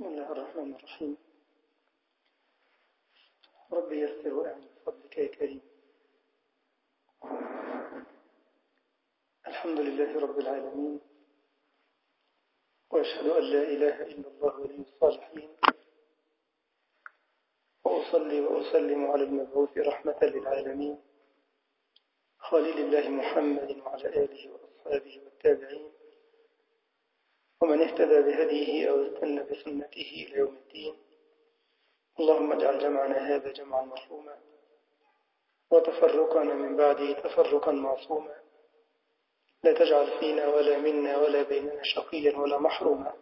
بسم الله الرحمن الرحيم ربي يسر وأعن بفضلك يا كريم الحمد لله رب العالمين وأشهد أن لا إله إلا الله ولي الصالحين وأصلي وأسلم على المبعوث رحمة للعالمين خليل الله محمد وعلى آله وأصحابه والتابعين ومن اهتدى بهديه أو استنى بسنته إلى يوم الدين اللهم اجعل جمعنا هذا جمعا مرحوما وتفرقنا من بعده تفرقا معصوما لا تجعل فينا ولا منا ولا بيننا شقيا ولا محروما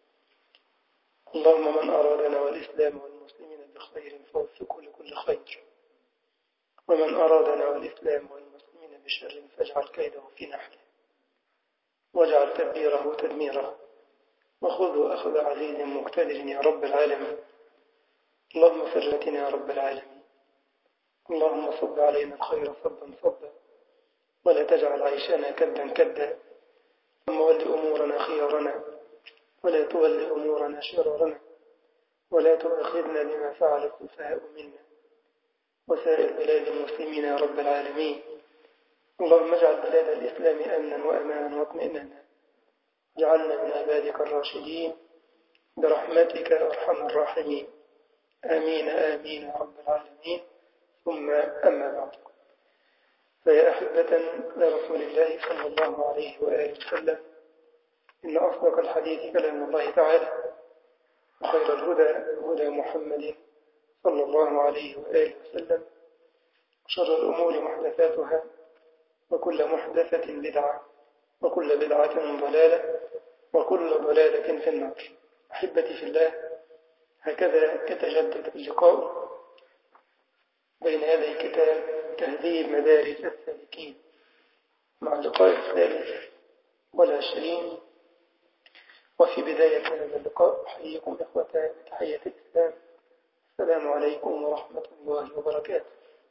اللهم من أرادنا والإسلام والمسلمين بخير فوفقه لكل خير ومن أرادنا والإسلام والمسلمين بشر فاجعل كيده في نحره واجعل تدبيره تدميره وخذوا أخذ عزيز مقتدر يا رب العالمين اللهم فرتنا يا رب العالمين اللهم صب علينا الخير صبا صبا ولا تجعل عيشنا كدا كدا ثم ول أمورنا خيارنا ولا تول أمورنا شرارنا ولا تؤاخذنا بما فعل السفهاء منا وسائر بلاد المسلمين يا رب العالمين اللهم اجعل بلاد الإسلام أمنا وأمانا واطمئنانا اجعلنا من عبادك الراشدين برحمتك أرحم الراحمين آمين آمين يا رب العالمين ثم أما بعد فيا أحبة لرسول الله صلى الله عليه وآله وسلم إن أصدق الحديث كلام الله تعالى وخير الهدى هدى محمد صلى الله عليه وآله وسلم وشر الأمور محدثاتها وكل محدثة بدعة وكل بدعة ضلالة وكل ضلالة في النار أحبتي في الله هكذا يتجدد اللقاء بين هذه الكتاب تهذيب مدارس السالكين مع اللقاء الثالث والعشرين وفي بداية هذا اللقاء أحييكم إخوة بتحية الإسلام السلام عليكم ورحمة الله وبركاته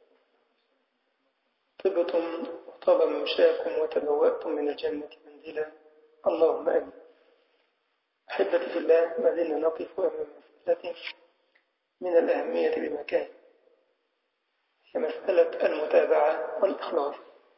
طبتم وطاب ممشاكم وتبوأتم من الجنة منزلا اللهم أمين أحبتي في الله ما زلنا نقف أمام مسألة من الأهمية بمكان هي مسألة المتابعة والإخلاص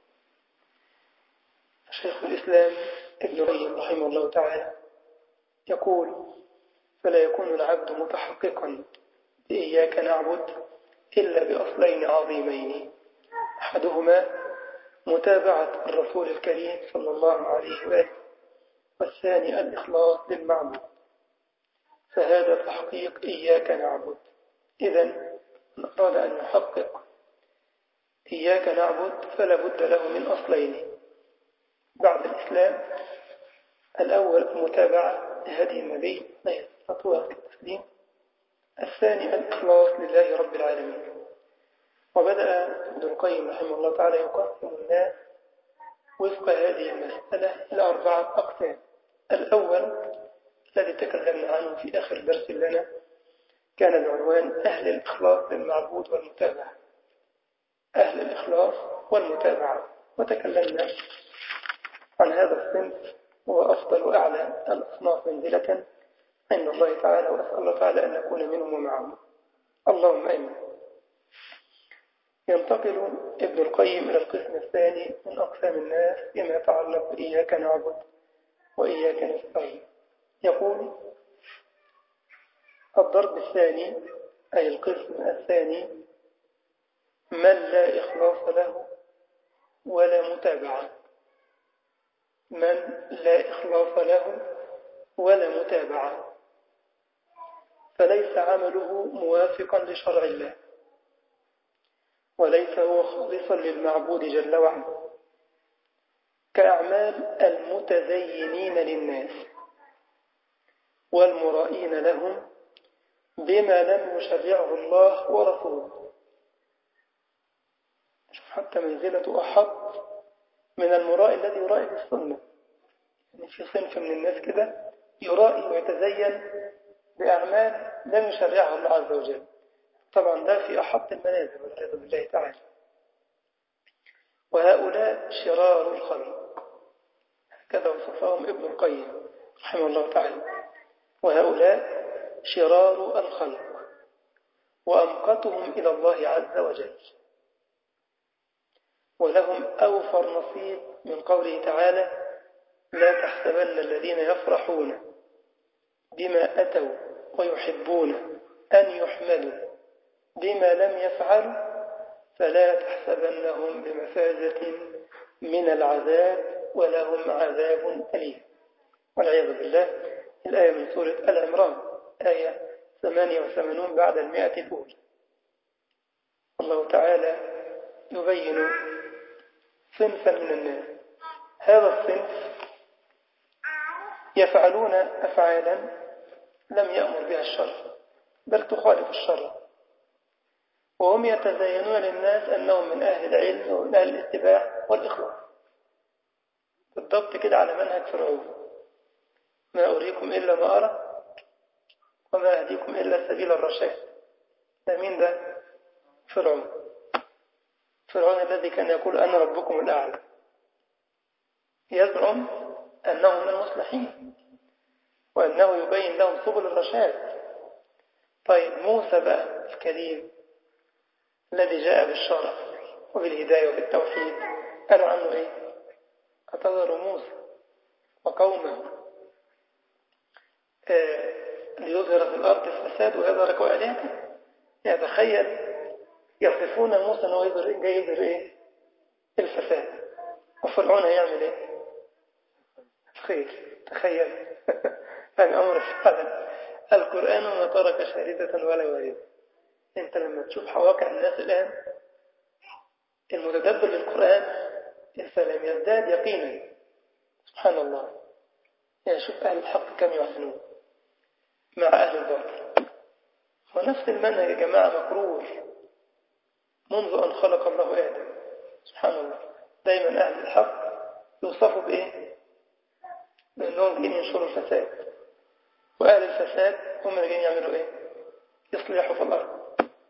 شيخ الإسلام ابن القيم رحمه الله تعالى يقول فلا يكون العبد متحققا بإياك نعبد إلا بأصلين عظيمين أحدهما متابعة الرسول الكريم صلى الله عليه وآله والثاني الإخلاص للمعبود فهذا تحقيق إياك نعبد إذا من أراد أن يحقق إياك نعبد فلا بد له من أصلين بعد الإسلام الأول متابعة لهدي النبي عليه الصلاة والتسليم الثاني الإخلاص لله رب العالمين وبدأ ابن القيم رحمه الله تعالى يقسم الناس وفق هذه المسألة إلى أربعة أقسام الأول الذي تكلمنا عنه في آخر درس لنا كان بعنوان أهل الإخلاص للمعبود والمتابعة أهل الإخلاص والمتابعة وتكلمنا عن هذا الصنف هو أفضل وأعلى الأصناف منزلة عند الله تعالى وأسأل الله تعالى أن نكون منهم ومعهم اللهم أمين ينتقل ابن القيم إلى القسم الثاني من أقسام الناس فيما يتعلق بإياك نعبد وإياك نستعين يقول الضرب الثاني أي القسم الثاني من لا إخلاص له ولا متابعة من لا إخلاص له ولا متابعة فليس عمله موافقا لشرع الله وليس هو خالصا للمعبود جل وعلا كأعمال المتزينين للناس والمرائين لهم بما لم يشرعه الله ورسوله حتى منزلة أحط من المراء الذي يرائي بالسنة يعني في صنف من الناس كده يرائي ويتزين بأعمال لم يشرعها الله عز وجل طبعا ده في أحط المنازل والعياذ بالله تعالى وهؤلاء شرار الخلق هكذا وصفهم ابن القيم رحمه الله تعالى وهؤلاء شرار الخلق وأمقتهم إلى الله عز وجل ولهم أوفر نصيب من قوله تعالى لا تحسبن الذين يفرحون بما أتوا ويحبون أن يحمدوا بما لم يفعلوا فلا تحسبنهم بمفازة من العذاب ولهم عذاب أليم والعياذ بالله الآية من سورة العمران آية 88 بعد المئة الأولى الله تعالى يبين صنفا من الناس هذا الصنف يفعلون أفعالا لم يأمر بها الشرع بل تخالف الشرع وهم يتزينون للناس أنهم من أهل العلم ومن أهل الاتباع والإخلاص بالضبط كده على منهج فرعون ما أريكم إلا ما أرى وما أهديكم إلا سبيل الرشاد ده مين ده فرعون فرعون الذي كان يقول أنا ربكم الأعلى يزعم أنه من المصلحين وأنه يبين لهم سبل الرشاد طيب موسى بقى الكريم الذي جاء بالشرع وبالهداية وبالتوحيد قالوا عنه إيه أتذر موسى وقومه آه ليظهر في الأرض الفساد ويظهر كواليته يتخيل يصفون موسى أنه يظهر جاي يظهر إيه الفساد وفرعون هيعمل إيه خير تخيل يعني أمر فعلا القرآن ما ترك شاردة ولا واردة انت لما تشوف حواقع الناس الآن المتدبر للقرآن فلم يزداد يقينا سبحان الله يعني شوف أهل الحق كم يحسنون مع أهل الباطل ونفس المنهج يا جماعة مكرور منذ أن خلق الله آدم سبحان الله دايما أهل الحق يوصفوا بإيه بأنهم جايين ينشروا الفساد وأهل الفساد هم اللي جايين يعملوا إيه يصلحوا في الأرض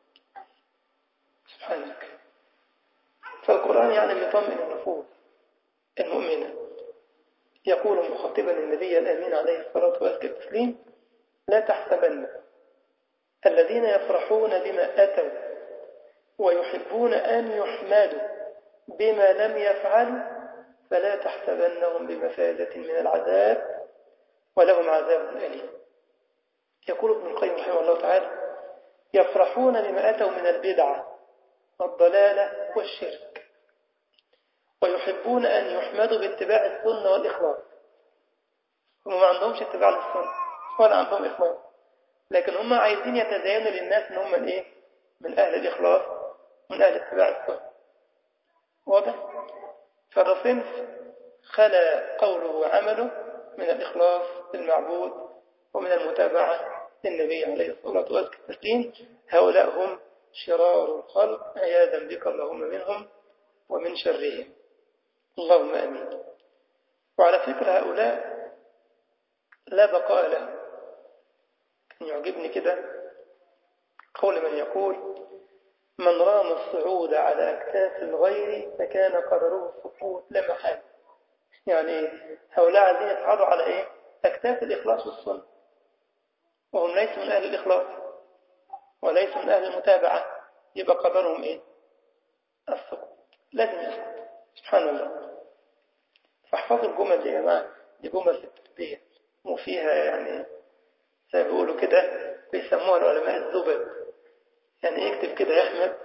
سبحانك فالقرآن يعني بيطمئن النفوس المؤمنة يقول مخاطبا النبي الأمين عليه الصلاة والتسليم لا تحسبن الذين يفرحون بما أتوا ويحبون أن يحمدوا بما لم يفعلوا فلا تحسبنهم بمفازة من العذاب ولهم عذاب أليم يقول ابن القيم رحمه الله تعالى يفرحون بما أتوا من البدعة والضلالة والشرك ويحبون أن يحمدوا باتباع السنة والإخلاص هم ما عندهمش اتباع للسنة ولا عندهم إخلاص لكن هم عايزين يتزينوا للناس ان هم من إيه؟ من أهل الإخلاص من أهل اتباع السنة واضح؟ فده صنف خلى قوله وعمله من الإخلاص للمعبود ومن المتابعة للنبي عليه الصلاة والتسليم هؤلاء هم شرار الخلق عياذا بك اللهم منهم ومن شرهم اللهم أمين وعلى فكرة هؤلاء لا بقاء لهم كان يعجبني كده قول من يقول من رام الصعود على أكتاف الغير فكان قدره السقوط لا محال يعني هؤلاء عايزين يصعدوا على إيه أكتاف الإخلاص والسنة وهم ليسوا من أهل الإخلاص وليسوا من أهل المتابعة يبقى قدرهم إيه السقوط لازم يسقط سبحان الله فاحفظوا الجمل دي يا جماعة دي جمل في التربية وفيها يعني زي ما بيقولوا كده بيسموها العلماء الزبد يعني يكتب كده يا أحمد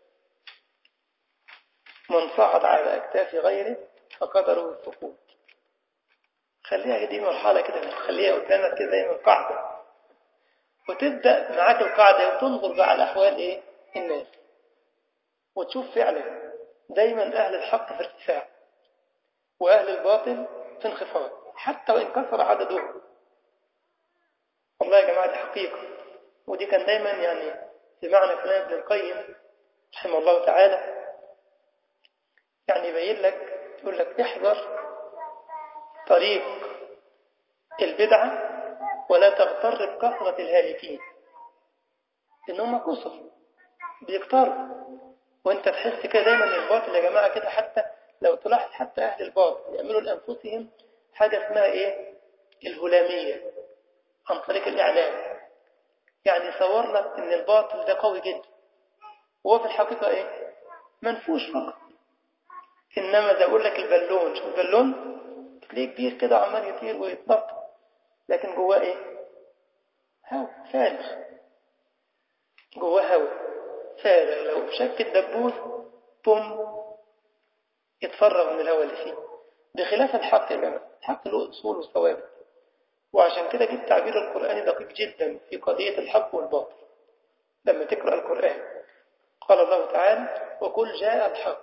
من صعد على أكتاف غيره فقدره السقوط خليها دي مرحلة كده خليها قدامك كده زي من قاعدة وتبدأ معاك القاعدة وتنظر بقى على أحوال إيه الناس وتشوف فعلا دايما أهل الحق في ارتفاع وأهل الباطل في انخفاض حتى وإن كثر عددهم والله يا جماعة دي حقيقة ودي كان دايما يعني في معنى كلام ابن القيم رحمه الله تعالى يعني يبين لك يقول لك احذر طريق البدعة ولا تغتر بكثرة الهالكين إنهم كسر بيكتروا وانت تحس كده دايما الباطل يا جماعة كده حتى لو تلاحظ حتى أهل الباطل يعملوا لأنفسهم حاجة اسمها إيه الهلامية عن طريق الإعلام يعني يصور لك ان الباطل ده قوي جدا وهو في الحقيقة ايه منفوش فقط انما زي اقول لك البالون شوف البالون تلاقيه كبير كده عمال يطير ويتنطط لكن جواه ايه هوا فارغ جواه هوا فارغ لو شك الدبوس بوم يتفرغ من الهواء اللي فيه بخلاف الحق يا جماعه الحق له اصول وثوابت وعشان كده جبت تعبير القرآن دقيق جدا في قضية الحق والباطل لما تقرأ القرآن قال الله تعالى وقل جاء الحق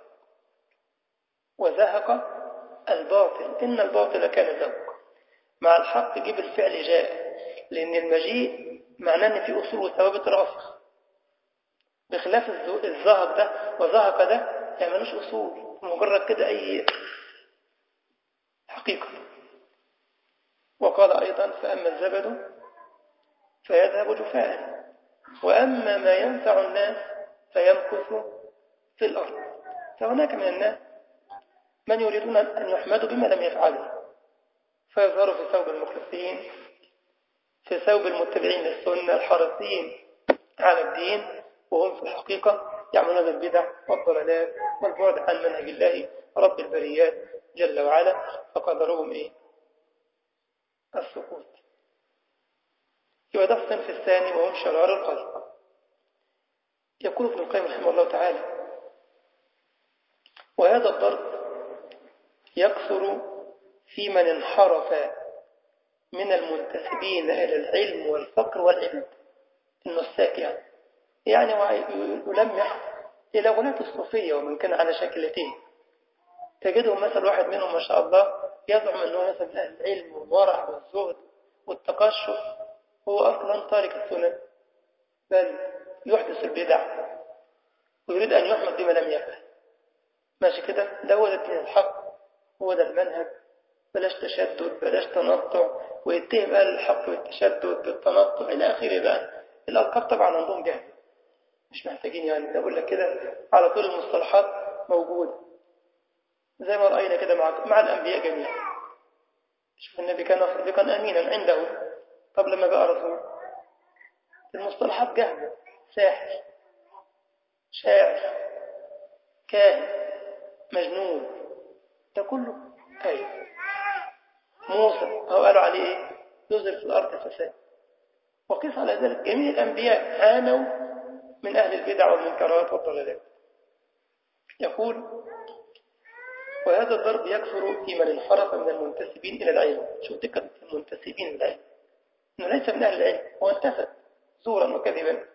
وزهق الباطل إن الباطل كان زهق مع الحق جيب الفعل جاء لأن المجيء معناه أن في أصول وثوابت راسخ بخلاف الزهق ده وزهق ده يعني ملوش أصول مجرد كده أي حقيقة وقال أيضا فأما الزبد فيذهب جفاء وأما ما ينفع الناس فيمكث في الأرض فهناك من الناس من يريدون أن يحمدوا بما لم يفعلوا فيظهروا في ثوب المخلصين في ثوب المتبعين للسنة الحريصين على الدين وهم في الحقيقة يعملون البدع والضلالات والبعد عن منهج الله رب البريات جل وعلا فقدرهم إيه السقوط يبقى ده الصنف الثاني وهم شرار القلب يقول ابن القيم رحمه الله تعالى وهذا الضرب يكثر في من انحرف من المنتسبين إلى العلم والفقر والعباد النساك يعني يعني يلمح إلى غلاة الصوفية ومن كان على شكلتين تجدهم مثلا واحد منهم ما شاء الله يزعم أنه مثلا من أهل العلم والورع والزهد والتقشف هو أصلا تارك السنن بل يحدث البدع ويريد أن يحمد بما لم يفعل ماشي كده ده هو الدين الحق هو ده المنهج بلاش تشدد بلاش تنطع ويتهم أهل الحق والتشدد بالتنطع إلى آخره بقى الألقاب طبعا عندهم جهل مش محتاجين يعني أقول لك كده على طول المصطلحات موجودة زي ما رأينا كده مع, مع الأنبياء جميعا شوف النبي كان صديقا أمينا عنده طب لما بقى رسول المصطلحات جهلة ساحر شاعر كاهن مجنون ده كله أيوه موسى هو قالوا عليه ايه يزر في الأرض فساد وقيس على ذلك جميع الأنبياء عانوا من أهل البدع والمنكرات والضلالات يقول وهذا الضرب يكثر في من انحرف من المنتسبين إلى العلم شوف دقة المنتسبين إلى العلم إنه ليس من أهل العلم هو انتسب زورا وكذبا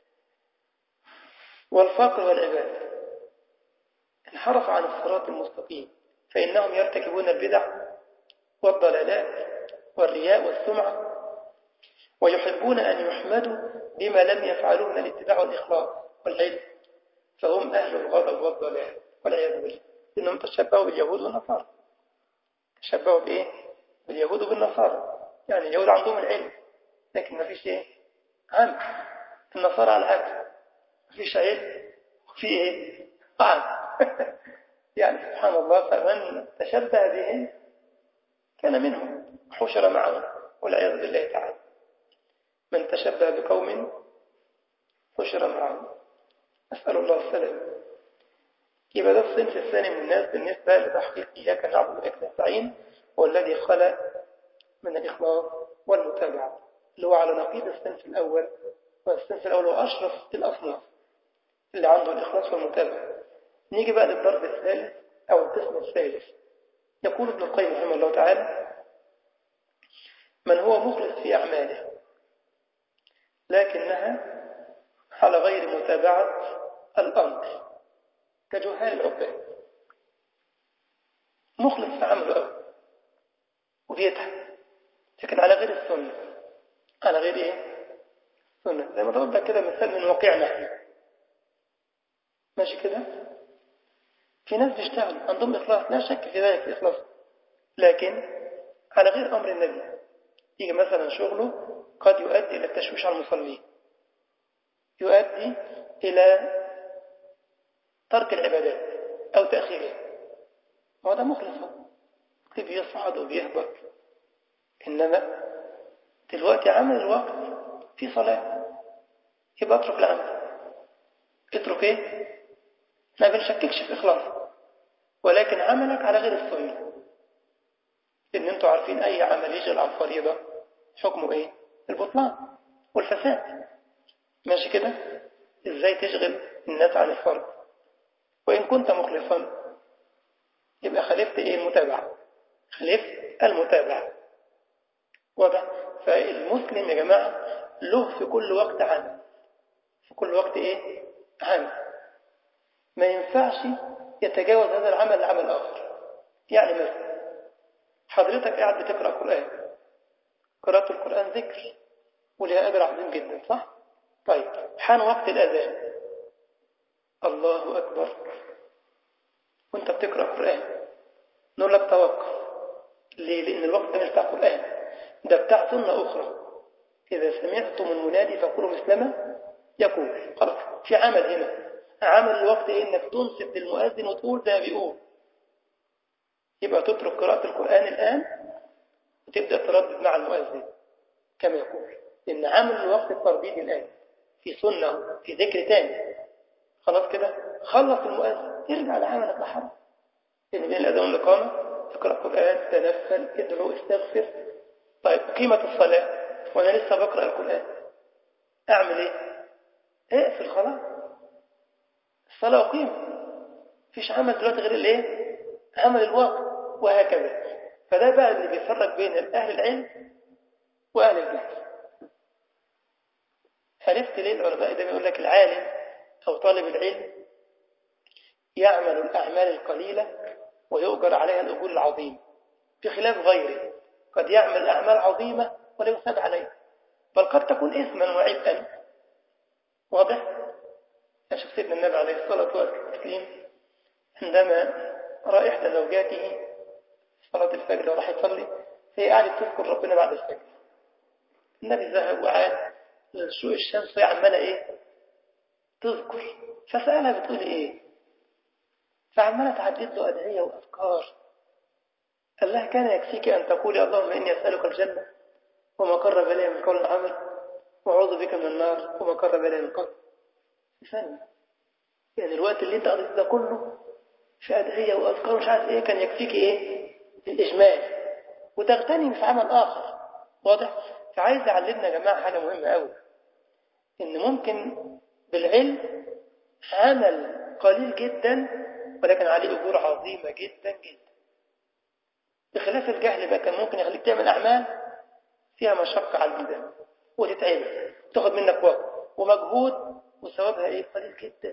والفقر والعباد انحرف عن الصراط المستقيم فإنهم يرتكبون البدع والضلالات والرياء والسمعة ويحبون أن يحمدوا بما لم يفعلوه من الاتباع والإخلاص والعلم فهم أهل الغضب والضلال والعياذ بالله إنهم تشبهوا باليهود والنصارى تشبهوا بإيه؟ باليهود وبالنصارى يعني اليهود عندهم العلم لكن ما فيش إيه؟ عمل النصارى على العكس ما فيش علم وفي إيه؟ طعن يعني سبحان الله فمن تشبه بهم كان منهم حشر معهم والعياذ بالله تعالى من تشبه بقوم حشر معهم أسأل الله السلام يبقى ده الصنف الثاني من الناس بالنسبة لتحقيق إياك نعبد وإياك نستعين والذي خلق من الإخلاص والمتابعة اللي هو على نقيض الصنف الأول والصنف الأول هو أشرف الأصناف اللي عنده الإخلاص والمتابعة نيجي بقى للضرب الثالث أو القسم الثالث يقول ابن القيم رحمه الله تعالى من هو مخلص في أعماله لكنها على غير متابعة الأمر كجهال العباد مخلص في عمله أوي وبيتعب لكن على غير السنة على غير إيه؟ السنة زي ما ضرب لك كده مثال من واقعنا احنا ماشي كده في ناس بيشتغل عندهم إخلاص لا شك في ذلك الإخلاص لكن على غير أمر النبي يجي مثلا شغله قد يؤدي إلى التشويش على المصلين يؤدي إلى ترك العبادات أو تأخيرها ما ده مخلص بيصعد وبيهبط إنما دلوقتي عمل الوقت في صلاة يبقى اترك العمل اترك ايه ما بنشككش في إخلاص ولكن عملك على غير السنة إن أنتوا عارفين أي عمل يجعل على الفريضة حكمه إيه البطلان والفساد ماشي كده إزاي تشغل الناس عن الفرض وإن كنت مخلصا يبقى خلفت إيه المتابعة خلفت المتابعة واضح فالمسلم يا جماعة له في كل وقت عمل في كل وقت إيه عمل ما ينفعش يتجاوز هذا العمل لعمل آخر يعني مثلا حضرتك قاعد بتقرأ قرآن قراءة القرآن ذكر ولها أجر عظيم جدا صح؟ طيب حان وقت الأذان الله أكبر وانت بتقرأ قرآن نقول لك توقف ليه؟ لأن الوقت ده مش بتاع قرآن ده بتاع سنة أخرى إذا سمعتم المنادي فقولوا مثلما يقول خلاص في عمل هنا عمل الوقت إيه إنك تنصب للمؤذن وتقول ده بيقول يبقى تترك قراءة القرآن الآن وتبدأ تردد مع المؤذن كما يقول إن عمل الوقت الترديد الآن في سنة في ذكر تاني خلاص كده خلص المؤذن ارجع لعملك لحرم إن بين الأذان والإقامة تقرأ القرآن تنفل ادعو استغفر طيب قيمة الصلاة وأنا لسه بقرأ القرآن أعمل إيه؟ اقفل خلاص الصلاة قيمة مفيش عمل دلوقتي غير الايه؟ عمل الوقت وهكذا فده بقى اللي بيفرق بين أهل العلم وأهل الجهل عرفت ليه العلماء ده بيقول لك العالم أو طالب العلم يعمل الأعمال القليلة ويؤجر عليها الأجور العظيمة بخلاف غيره قد يعمل أعمال عظيمة ولا يثاب عليها بل قد تكون إثما وعبئا واضح؟ شوف سيدنا النبي عليه الصلاة والتسليم عندما رأى إحدى زوجاته صلاة الفجر وراح يصلي هي قاعدة تذكر ربنا بعد الفجر النبي ذهب وعاد لشوق الشمس وهي عمالة إيه تذكر فسألها بتقول إيه فعمالة تعدد له أدعية وأفكار قال لها كان يكفيك أن تقولي اللهم إني أسألك الجنة وما قرب إليه من قول عمل وأعوذ بك من النار وما قرب إليه من قول ثانية يعني الوقت اللي انت قضيت ده كله في أدعية وأذكار مش عارف إيه كان يكفيك إيه الإجمال وتغتنم في عمل آخر واضح فعايز يعلمنا يا جماعة حاجة مهمة قوي إن ممكن بالعلم عمل قليل جدا ولكن عليه أجور عظيمة جدا جدا بخلاف الجهل بقى كان ممكن يخليك تعمل أعمال فيها مشقة على البدن وتتعب تاخد منك وقت ومجهود وثوابها ايه قليل جدا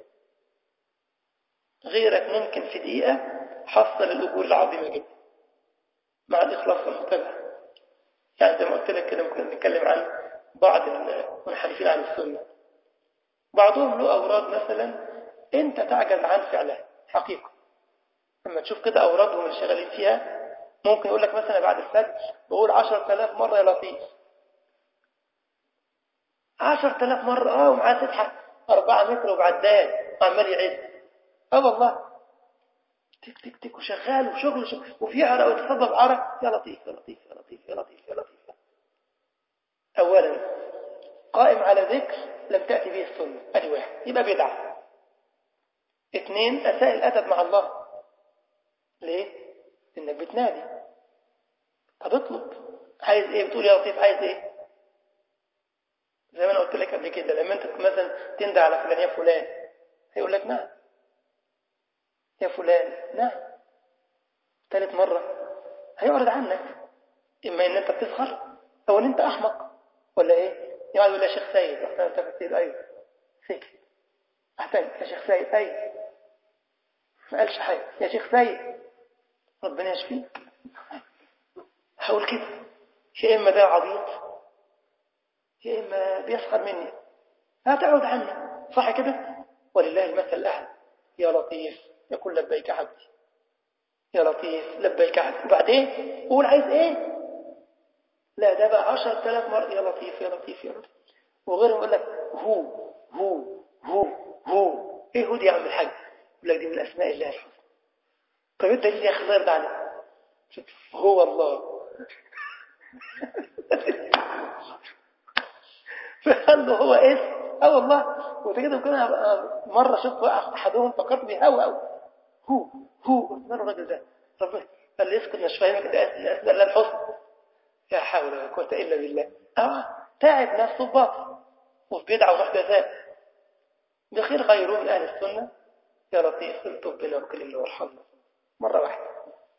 غيرك ممكن في دقيقة حصل الأجور العظيمة جدا مع الإخلاص والمتابعة يعني زي ما قلت لك كده ممكن نتكلم عن بعض المنحرفين عن السنة بعضهم له أوراد مثلا أنت تعجز عن فعلها حقيقة لما تشوف كده أورادهم اللي شغالين فيها ممكن يقول لك مثلا بعد الفجر بقول 10000 مرة يا لطيف 10000 مرة اه ومعاه تضحك أربعة متر وبعداد وعمال يعد اه والله تك تك تك وشغال وشغل وشغل وفي عرق ويتصدى بعرق يا لطيف يا لطيف يا لطيف يا لطيف يا لطيف أولا قائم على ذكر لم تأتي به السنة أدي واحد يبقى بدعة اثنين أساء الأدب مع الله ليه؟ إنك بتنادي طب اطلب عايز ايه بتقول يا لطيف عايز ايه زي ما انا قلت لك قبل كده لما انت مثلا تندى على فلان يا فلان هيقول لك نعم يا فلان نعم ثالث مرة هيعرض عنك إما إن أنت بتسخر أو إن أنت أحمق ولا إيه يقعد يقول يا شيخ سيد أحسن أنت بتقول أيوه سكت أحسن يا شيخ سيد أيوه ما قالش حاجة يا شيخ سيد ربنا يشفيك هقول كده يا إما ده عبيط يا إما بيسخر مني هتعود عني صح كده ولله المثل الأعلى يا لطيف يقول لبيك عبدي يا لطيف لبيك عبدي وبعدين قول عايز ايه لا ده بقى عشر تلاف مرة يا لطيف يا لطيف يا لطيف وغيرهم يقول لك هو هو هو هو ايه هو دي يا عم الحاج يقول لك دي من اسماء الله الحسنى طب انت ليه يا اخي الله يرضى عليك هو الله فقال له هو اسم اه والله وكده كده مره شفت احدهم فكرت بيهوى هو هو هو الراجل ده ربنا قال لي اسكت مش فاهمك ده اسماء الله الحسنى لا حول ولا قوه الا بالله اه تعب نفسه بباطل وفي بدعه ومحدثات بخير غيره من اهل السنه يا لطيف الطب بنا وكلمنا وارحمنا مره واحده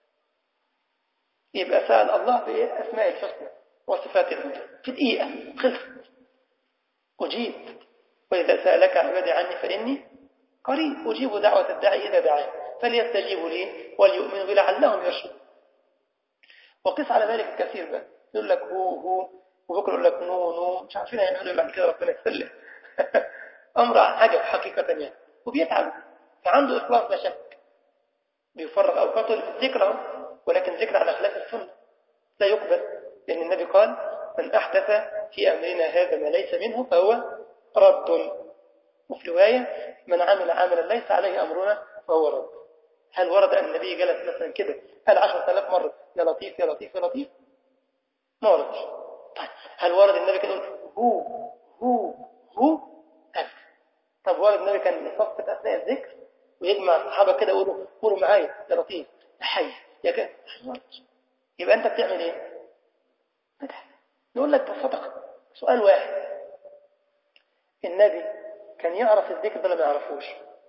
يبقى سأل الله بأسماء الحسنى وصفات العلى في دقيقة خلص أجيب وإذا سألك عبادي عني فإني قريب أجيب دعوة الداعي إذا دعاني فليستجيبوا لي وليؤمنوا بي لعلهم يرشدون وقس على ذلك الكثير بقى يقول لك هو هو وبكره يقول لك نو نو مش عارفين هيعملوا بعد كده ربنا يسلم أمر عجب حقيقة يعني وبيتعب فعنده إخلاص لا شك بيفرغ أوقاته للذكر ولكن ذكر على خلاف السنة لا يقبل لأن النبي قال من أحدث في أمرنا هذا ما ليس منه فهو رد وفي رواية من عمل عملا ليس عليه أمرنا فهو رد هل ورد أن النبي جلس مثلا كده قال عشرة آلاف مرة يا لطيف يا لطيف يا لطيف ما وردش طيب هل ورد النبي كان يقول هو هو هو أبدا طب ورد النبي كان يصفت أثناء الذكر ويجمع الصحابة كده يقولوا قولوا معايا يا لطيف يا حي يا كده يبقى أنت بتعمل إيه نقول لك بصدق سؤال واحد النبي كان يعرف الذكر ده ولا ما يعرفوش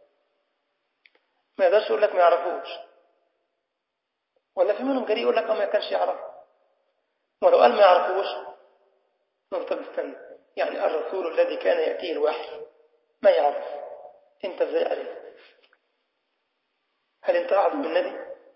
ما يقدرش يقول لك ما يعرفوش ولا في منهم جريء يقول لك اه ما كانش يعرف ولو قال ما يعرفوش نقول طب استنى يعني الرسول الذي كان يأتيه الوحي ما يعرف انت ازاي عرفت هل انت اعظم من النبي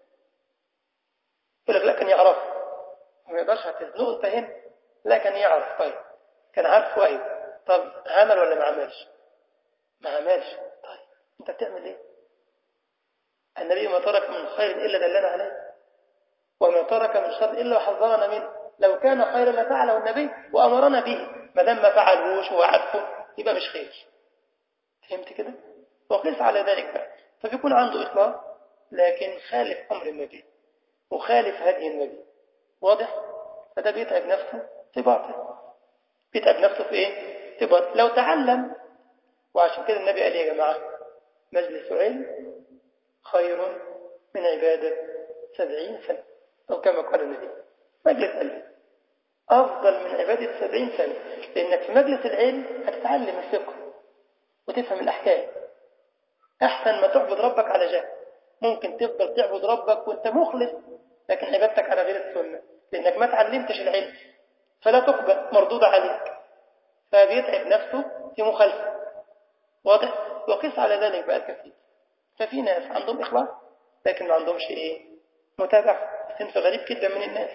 يقول لك لا كان يعرف ما يقدرش هتزنقه انت هنا لا كان يعرف طيب كان عارفه ايوه طب عمل ولا ما عملش ما عملش طيب انت بتعمل ايه النبي ما ترك من خير الا دلنا عليه وما ترك من شر الا وحذرنا منه لو كان خيرا لفعله النبي وامرنا به ما دام ما فعلهوش وعرفه يبقى مش خير فهمت كده وقيس على ذلك بقى فبيكون عنده اخلاص لكن خالف امر النبي وخالف هدي النبي واضح فده بيتعب نفسه في باطل بيتعب نفسه في ايه في باطل لو تعلم وعشان كده النبي قال يا جماعه مجلس علم خير من عباده سبعين سنه او كما قال النبي مجلس علم افضل من عباده سبعين سنه لانك في مجلس العلم هتتعلم الفقه وتفهم الاحكام احسن ما تعبد ربك على جهل ممكن تفضل تعبد ربك وانت مخلص لكن عبادتك على غير السنه لانك ما تعلمتش العلم فلا تقبل مردود عليك فبيتعب نفسه في مخالفه واضح وقس على ذلك بقى الكثير ففي ناس عندهم اخلاص لكن ما عندهمش ايه متابعه صنف غريب جدا من الناس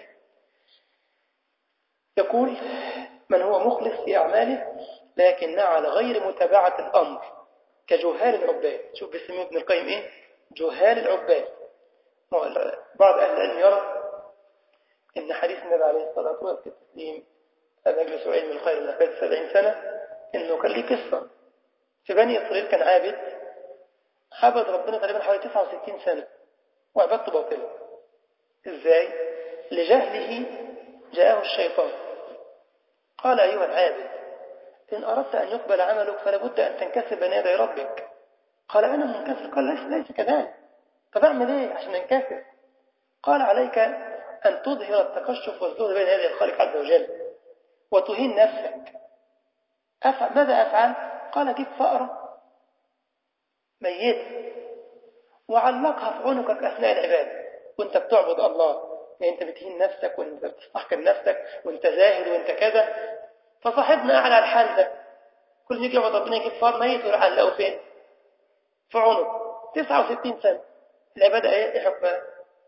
يقول من هو مخلص في اعماله لكن على غير متابعه الامر كجهال العباد شوف بيسميه ابن القيم ايه جهال العباد بعض اهل العلم يرى ان حديث النبي عليه الصلاه والسلام في التسليم مجلس علم الخير من عباد سبعين سنه انه كان ليه قصه في بني اسرائيل كان عابد عبد ربنا تقريبا حوالي 69 سنه وعبادته باطله ازاي لجهله جاءه الشيطان قال ايها العابد ان اردت ان يقبل عملك فلا بد ان تنكسر بين يدي ربك قال انا منكسر قال ليس ليس كذلك طب اعمل ايه عشان انكسر قال عليك أن تظهر التكشف والزهد بين يدي الخالق عز وجل وتهين نفسك أفعل ماذا أفعل؟ قال جيب فأرة ميت وعلقها في عنقك أثناء العبادة وانت بتعبد الله يعني انت بتهين نفسك وانت بتستحقر نفسك وانت زاهد وانت كذا فصاحبنا قاعد على الحال ده كل ما يجي يعبد ربنا يجيب فار ميت ويروح علقه فين؟ في عنق 69 سنة العبادة ايه حكمها؟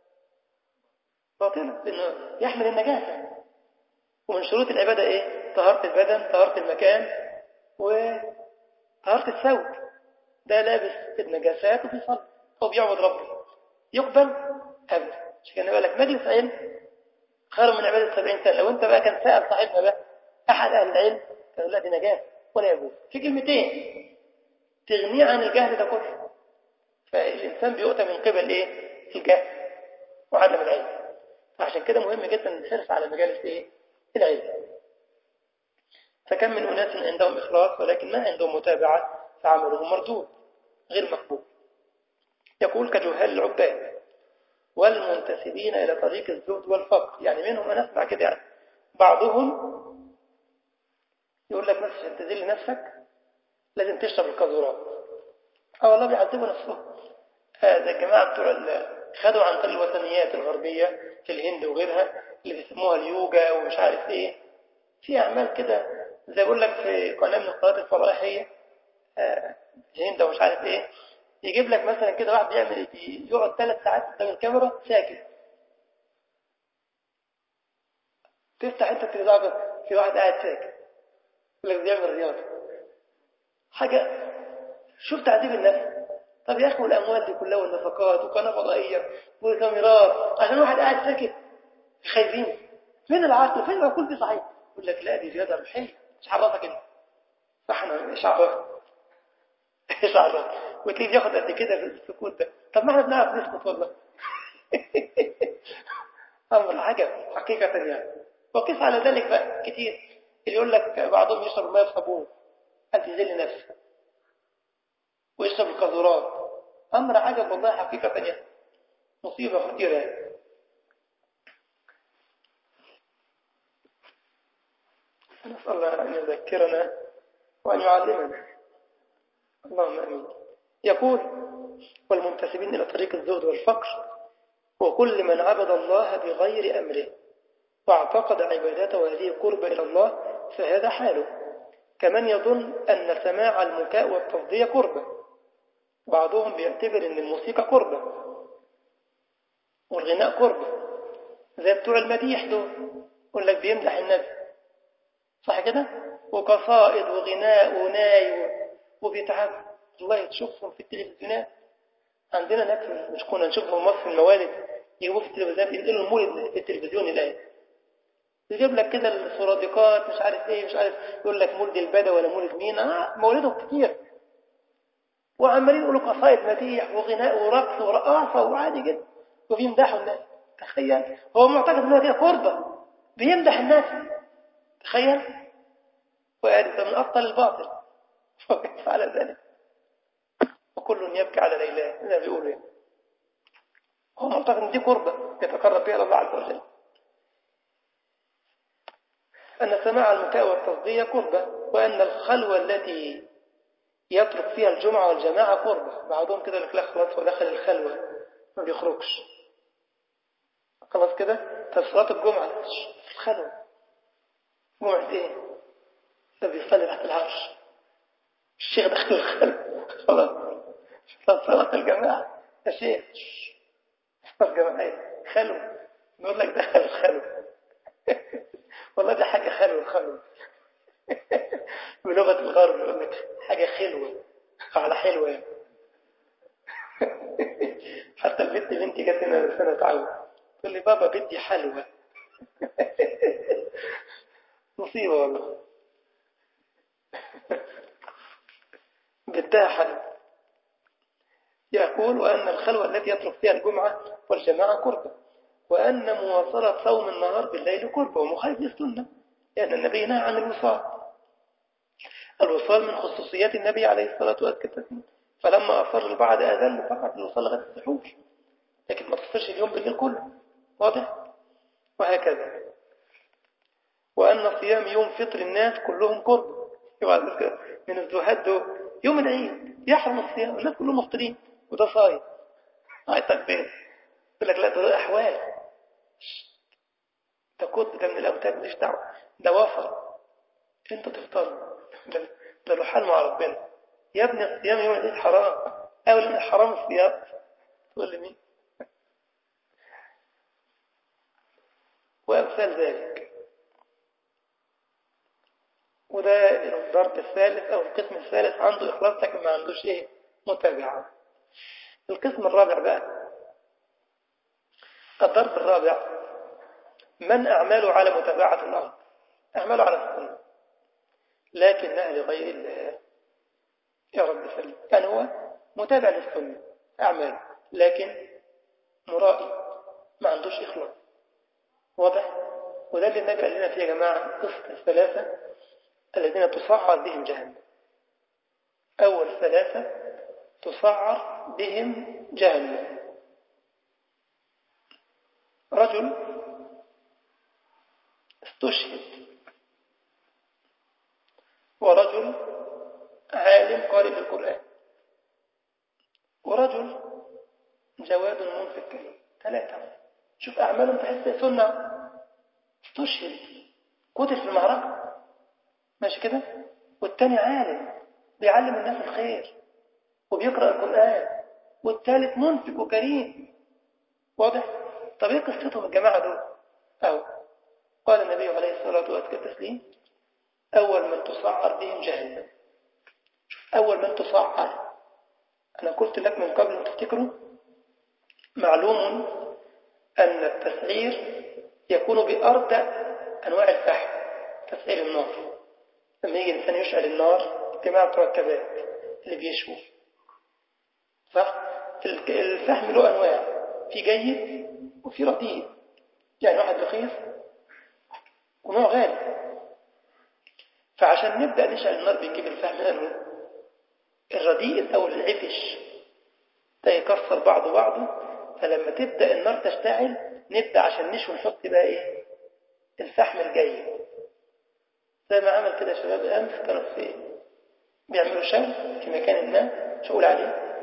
باطلة لأنه يحمل النجاسة ومن شروط العبادة إيه؟ طهارة البدن طهارة المكان وطهارة الثوب ده لابس النجاسات وبيصلي أو بيعبد ربه يقبل أبدا عشان كده لك مجلس علم خير من عبادة 70 سنة لو أنت بقى كان سأل صاحبنا بقى أحد أهل العلم كان لا دي نجاسة ولا يجوز في كلمتين تغنيه عن الجهل ده كله فالإنسان بيؤتى من قبل إيه؟ الجهل وعدم العلم عشان كده مهم جدا الحرص على مجالس ايه العلم فكم من أناس عندهم إخلاص ولكن ما عندهم متابعة فعملهم مردود غير مقبول يقول كجهال العباد والمنتسبين إلى طريق الزهد والفقر يعني منهم أنا أسمع كده يعني بعضهم يقول لك مثلا عشان تذل نفسك لازم تشرب القاذورات اه والله بيعذبوا نفسهم هذا الجماعة بتوع خدوا عن طريق الوثنيات الغربية في الهند وغيرها اللي بيسموها اليوجا ومش عارف ايه في أعمال كده زي بقول لك في قناة من القنوات الفضائية آه الهند ومش عارف ايه يجيب لك مثلا كده واحد بيعمل يقعد ثلاث ساعات قدام الكاميرا ساكت تفتح انت التلفزيون في واحد قاعد ساكت يقول لك بيعمل رياضه حاجه شوف تعذيب النفس طب يا اخي والاموال دي كلها والنفقات وقناه فضائيه والكاميرات عشان واحد قاعد ساكت خايفين فين العقل فين العقول دي صحيح يقول لك لا دي رياضه روحيه مش عرفك انت فاحنا ايش عرفك ايش عرفك وتلاقيه بياخد قد كده في السكوت ده طب ما احنا بنعرف نسكت والله امر عجب حقيقه يعني وقف على ذلك بقى كتير اللي يقول لك بعضهم يشرب الماء بصابون انت ذل نفسك ويشرب القاذورات امر عجب والله حقيقه يعني مصيبه خطيره يعني. نسال الله ان يذكرنا وان يعلمنا اللهم امين يقول والمنتسبين إلى طريق الزهد والفقر وكل من عبد الله بغير أمره واعتقد عبادته هذه قرب إلى الله فهذا حاله كمن يظن أن سماع المكاء والتصدية قربة بعضهم بيعتبر أن الموسيقى قربة والغناء قربة زي بتوع المديح دول يقول لك بيمدح النبي صح كده وقصائد وغناء وناي وبيتعب والله تشوفهم في التلفزيونات عندنا ناس مش كنا نشوفهم مصر في الموالد يجيبوا في التلفزيونات ينقلوا المولد في التلفزيون الآن يجيب لك كده السرادقات مش عارف ايه مش عارف يقول لك مولد البدوي ولا مولد مين آه مولدهم كتير وعمالين يقولوا قصائد مديح وغناء ورقص ورقاصه وعادي جدا وبيمدحوا الناس تخيل هو معتقد انها دي قربه بيمدح الناس تخيل وقال من ابطل الباطل وكيف على ذلك وكل يبكي على ليلاه زي ما بيقولوا يعني هو معتقد ان دي قربة يتقرب بها الله عز وجل أن سماع المكاء والتصدية قربة وأن الخلوة التي يترك فيها الجمعة والجماعة قربة بعضهم كده لك لا خلاص ودخل الخلوة ما بيخرجش خلاص كده طب صلاة الجمعة في الخلوة جمعة ايه ده بيصلي تحت العرش الشيخ دخل الخلوة خلاص صلاة الجماعة يا شيخ صلاة الجماعة خلو نقول لك دخل الخلو والله دي حاجة خلو خلو بلغة الغرب يقول لك حاجة خلوة على حلوة يعني. حتى البنت بنتي جت هنا سنة تعود تقول لي بابا بدي حلوة مصيبة والله بدها حلوة يقول وأن الخلوة التي يترك فيها الجمعة والجماعة قربة وأن مواصلة صوم النهار بالليل قربة ومخالف للسنة لأن النبي نهى عن الوصال الوصال من خصوصيات النبي عليه الصلاة والسلام فلما أصر البعض أذن فقط الوصال لغاية السحور لكن ما تصيرش اليوم بالليل كله واضح وهكذا وأن صيام يوم فطر الناس كلهم قرب من الزهاد دول يوم العيد يحرم الصيام الناس كلهم مفطرين وده صايم عايز تكبير يقول لك لا ده احوال ده كنت ده من الاوتاد مش دعوه ده وفر انت تفطر ده, ده له حال مع ربنا يا ابني الصيام يوم العيد حرام اول من حرام الصيام تقول لي مين وامثال ذلك وده الضرب الثالث او القسم الثالث عنده اخلاص لكن ما عندوش ايه متابعه القسم الرابع بقى الضرب الرابع من أعماله على متابعة الأرض أعماله على السنة لكنها لغير الله يا رب سلم يعني هو متابع للسنة أعماله لكن مرائي ما عندوش إخلاص واضح وده اللي النبي قال لنا فيه يا جماعة قصة الثلاثة الذين تصعر بهم جهنم أول ثلاثة تصعر بهم جهنم رجل استشهد ورجل عالم قارئ القرآن ورجل جواد منفق كريم ثلاثة شوف أعمالهم تحس سنة استشهد قتل في المعركة ماشي كده والتاني عالم بيعلم الناس الخير وبيقرأ القرآن والثالث منفق وكريم واضح طب ايه قصتهم الجماعة دول أو قال النبي عليه الصلاة والتسليم أول من تصعر بهم جهنم أول من تصعر أنا قلت لك من قبل أن تفتكروا معلوم أن التسعير يكون بأردى أنواع الفحم تسعير النار لما يجي الإنسان يشعل النار جماعة بتوع الكباب اللي بيشووا صح؟ الفحم له أنواع في جيد وفي رديء يعني واحد رخيص ونوع غالي فعشان نبدأ نشعل النار بنجيب الفحم أنه الرديء الأول العفش ده يكسر بعضه بعضه فلما تبدأ النار تشتعل نبدأ عشان نشوي نحط بقى إيه الفحم الجيد زي ما عمل كده شباب أمس كانوا في بيعملوا شوي في مكان ما مش هقول عليه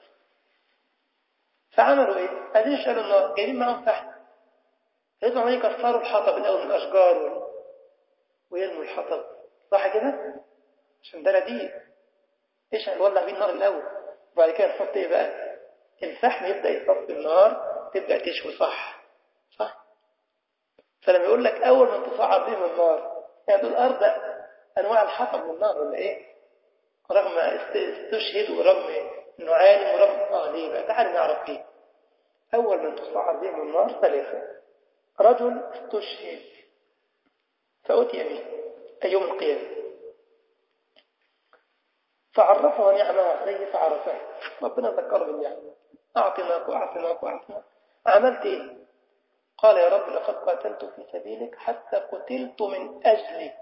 فعملوا ايه عايزين يشعلوا النار جايبين معاهم فحم لقيتهم عمالين يكسروا الحطب الاول من الاشجار وال... ويرموا الحطب صح كده عشان ده رديء اشعل ولع بيه النار الاول وبعد كده نحط ايه بقى الفحم يبدا يصفي النار تبدا تشوي صح صح فلما يقول لك اول ما تصعد بهم النار يعني دول اربع انواع الحطب من النار ولا ايه رغم استشهد ورغم انه عالم ورغم اه ليه بقى تعال نعرف ليه اول من تصعد بهم النار ثلاثه رجل استشهد فأتي به يوم القيامة فعرفه نعمه عليه فعرفه ربنا ذكره بالنعمة أعطناك وأعطناك وأعطناك عملت إيه قال يا رب لقد قاتلت في سبيلك حتى قتلت من أجلك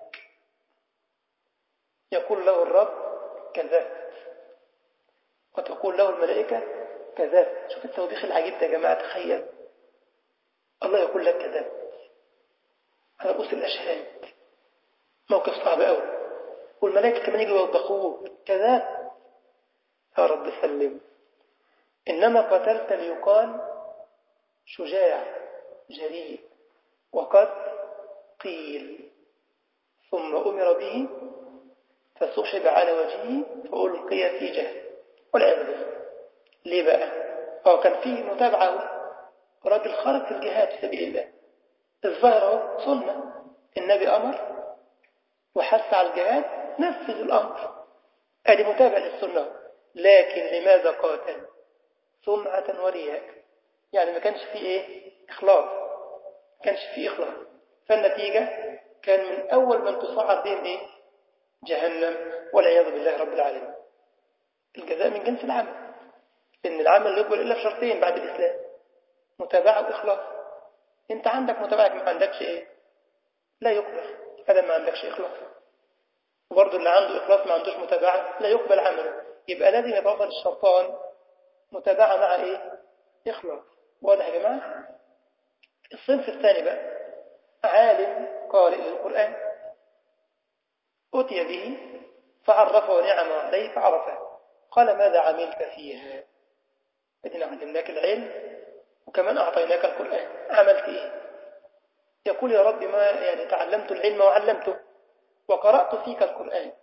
يقول له الرب كذبت وتقول له الملائكة كذبت شوف التوبيخ العجيب ده يا جماعة تخيل الله يقول لك كذبت على رؤوس الأشهاد موقف صعب قوي والملائكة كمان يجوا يوبخوه كذاب يا رب سلم إنما قتلت ليقال شجاع جريء وقد قيل ثم أمر به فسحب على وجهه فألقي في جهل والعياذ بالله ليه بقى؟ هو كان فيه متابعة راجل خرج في الجهاد في سبيل الله الظاهر سنة النبي أمر وحث على الجهاد نفذ الأمر ادي متابع للسنة لكن لماذا قاتل سمعة ورياء يعني ما كانش فيه ايه اخلاص ما كانش فيه اخلاص فالنتيجة كان من اول من تصعد بهم ايه جهنم والعياذ بالله رب العالمين الجزاء من جنس العمل ان العمل لا يقبل الا بشرطين بعد الاسلام متابعة واخلاص انت عندك متابعة ما عندكش ايه لا يقبل هذا ما عندكش اخلاص وبرضه اللي عنده إخلاص ما عندوش متابعة لا يقبل عمله يبقى لازم يتوفر الشرطان متابعة مع إيه؟ إخلاص واضح يا جماعة؟ الصنف الثاني بقى عالم قارئ للقرآن أتي به فعرفه نعمه عليه فعرفه قال ماذا عملت فيها إذن علمناك العلم وكمان أعطيناك القرآن عملت إيه يقول يا رب ما يعني تعلمت العلم وعلمته وقرأت فيك القرآن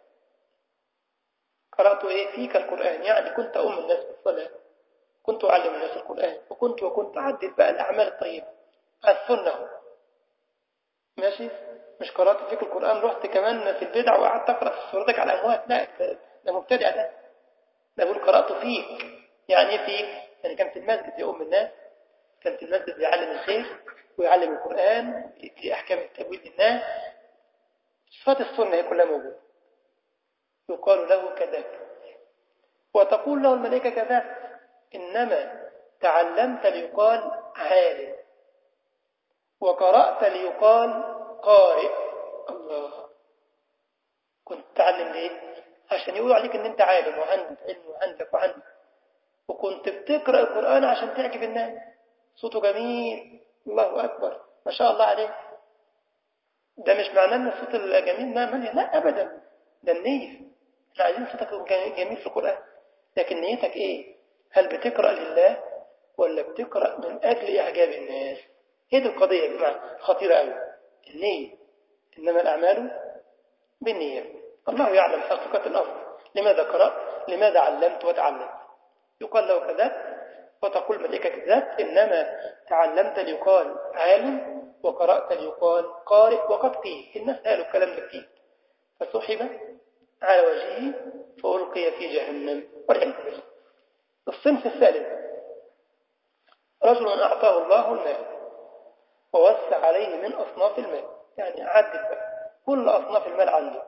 قرأت إيه فيك القرآن يعني كنت أم الناس بالصلاة كنت أعلم الناس القرآن وكنت وكنت أعدل بقى الأعمال الطيبة السنة ماشي مش قرأت فيك القرآن رحت كمان في البدع وقعدت أقرأ في سورتك على الأموات لا ده مبتدع ده ده بقول قرأت فيك يعني إيه فيك يعني كان في المسجد يا أم الناس كان في المسجد بيعلم الخير ويعلم القرآن ويدي أحكام التجويد للناس صفات السنة هي كلها موجودة يقال له كذاب وتقول له الملائكة كذاب إنما تعلمت ليقال عالم وقرأت ليقال قارئ الله كنت تتعلم ليه عشان يقولوا عليك ان انت عالم وعندك علم وعندك وعندك وكنت بتقرأ القرآن عشان تعجب الناس صوته جميل الله أكبر ما شاء الله عليه ده مش معناه ان الصوت الجميل ده منهي لا أبدا ده النية احنا عايزين صوتك جميل في القرآن لكن نيتك ايه هل بتقرأ لله ولا بتقرأ من أجل إعجاب الناس هي دي القضية يا جماعة خطيرة قوي النية إنما الأعمال بالنية الله يعلم حقيقة الأمر لماذا قرأت لماذا علمت وتعلمت يقال له كذا وتقول ملائكة كذا إنما تعلمت ليقال عالم وقرأت ليقال قارئ وقد قيل الناس قالوا الكلام ده كتير فسحب على وجهه فألقي في جهنم والعياذ بالله الصنف الثالث رجل أعطاه الله المال ووسع عليه من أصناف المال يعني عدد بقى كل أصناف المال عنده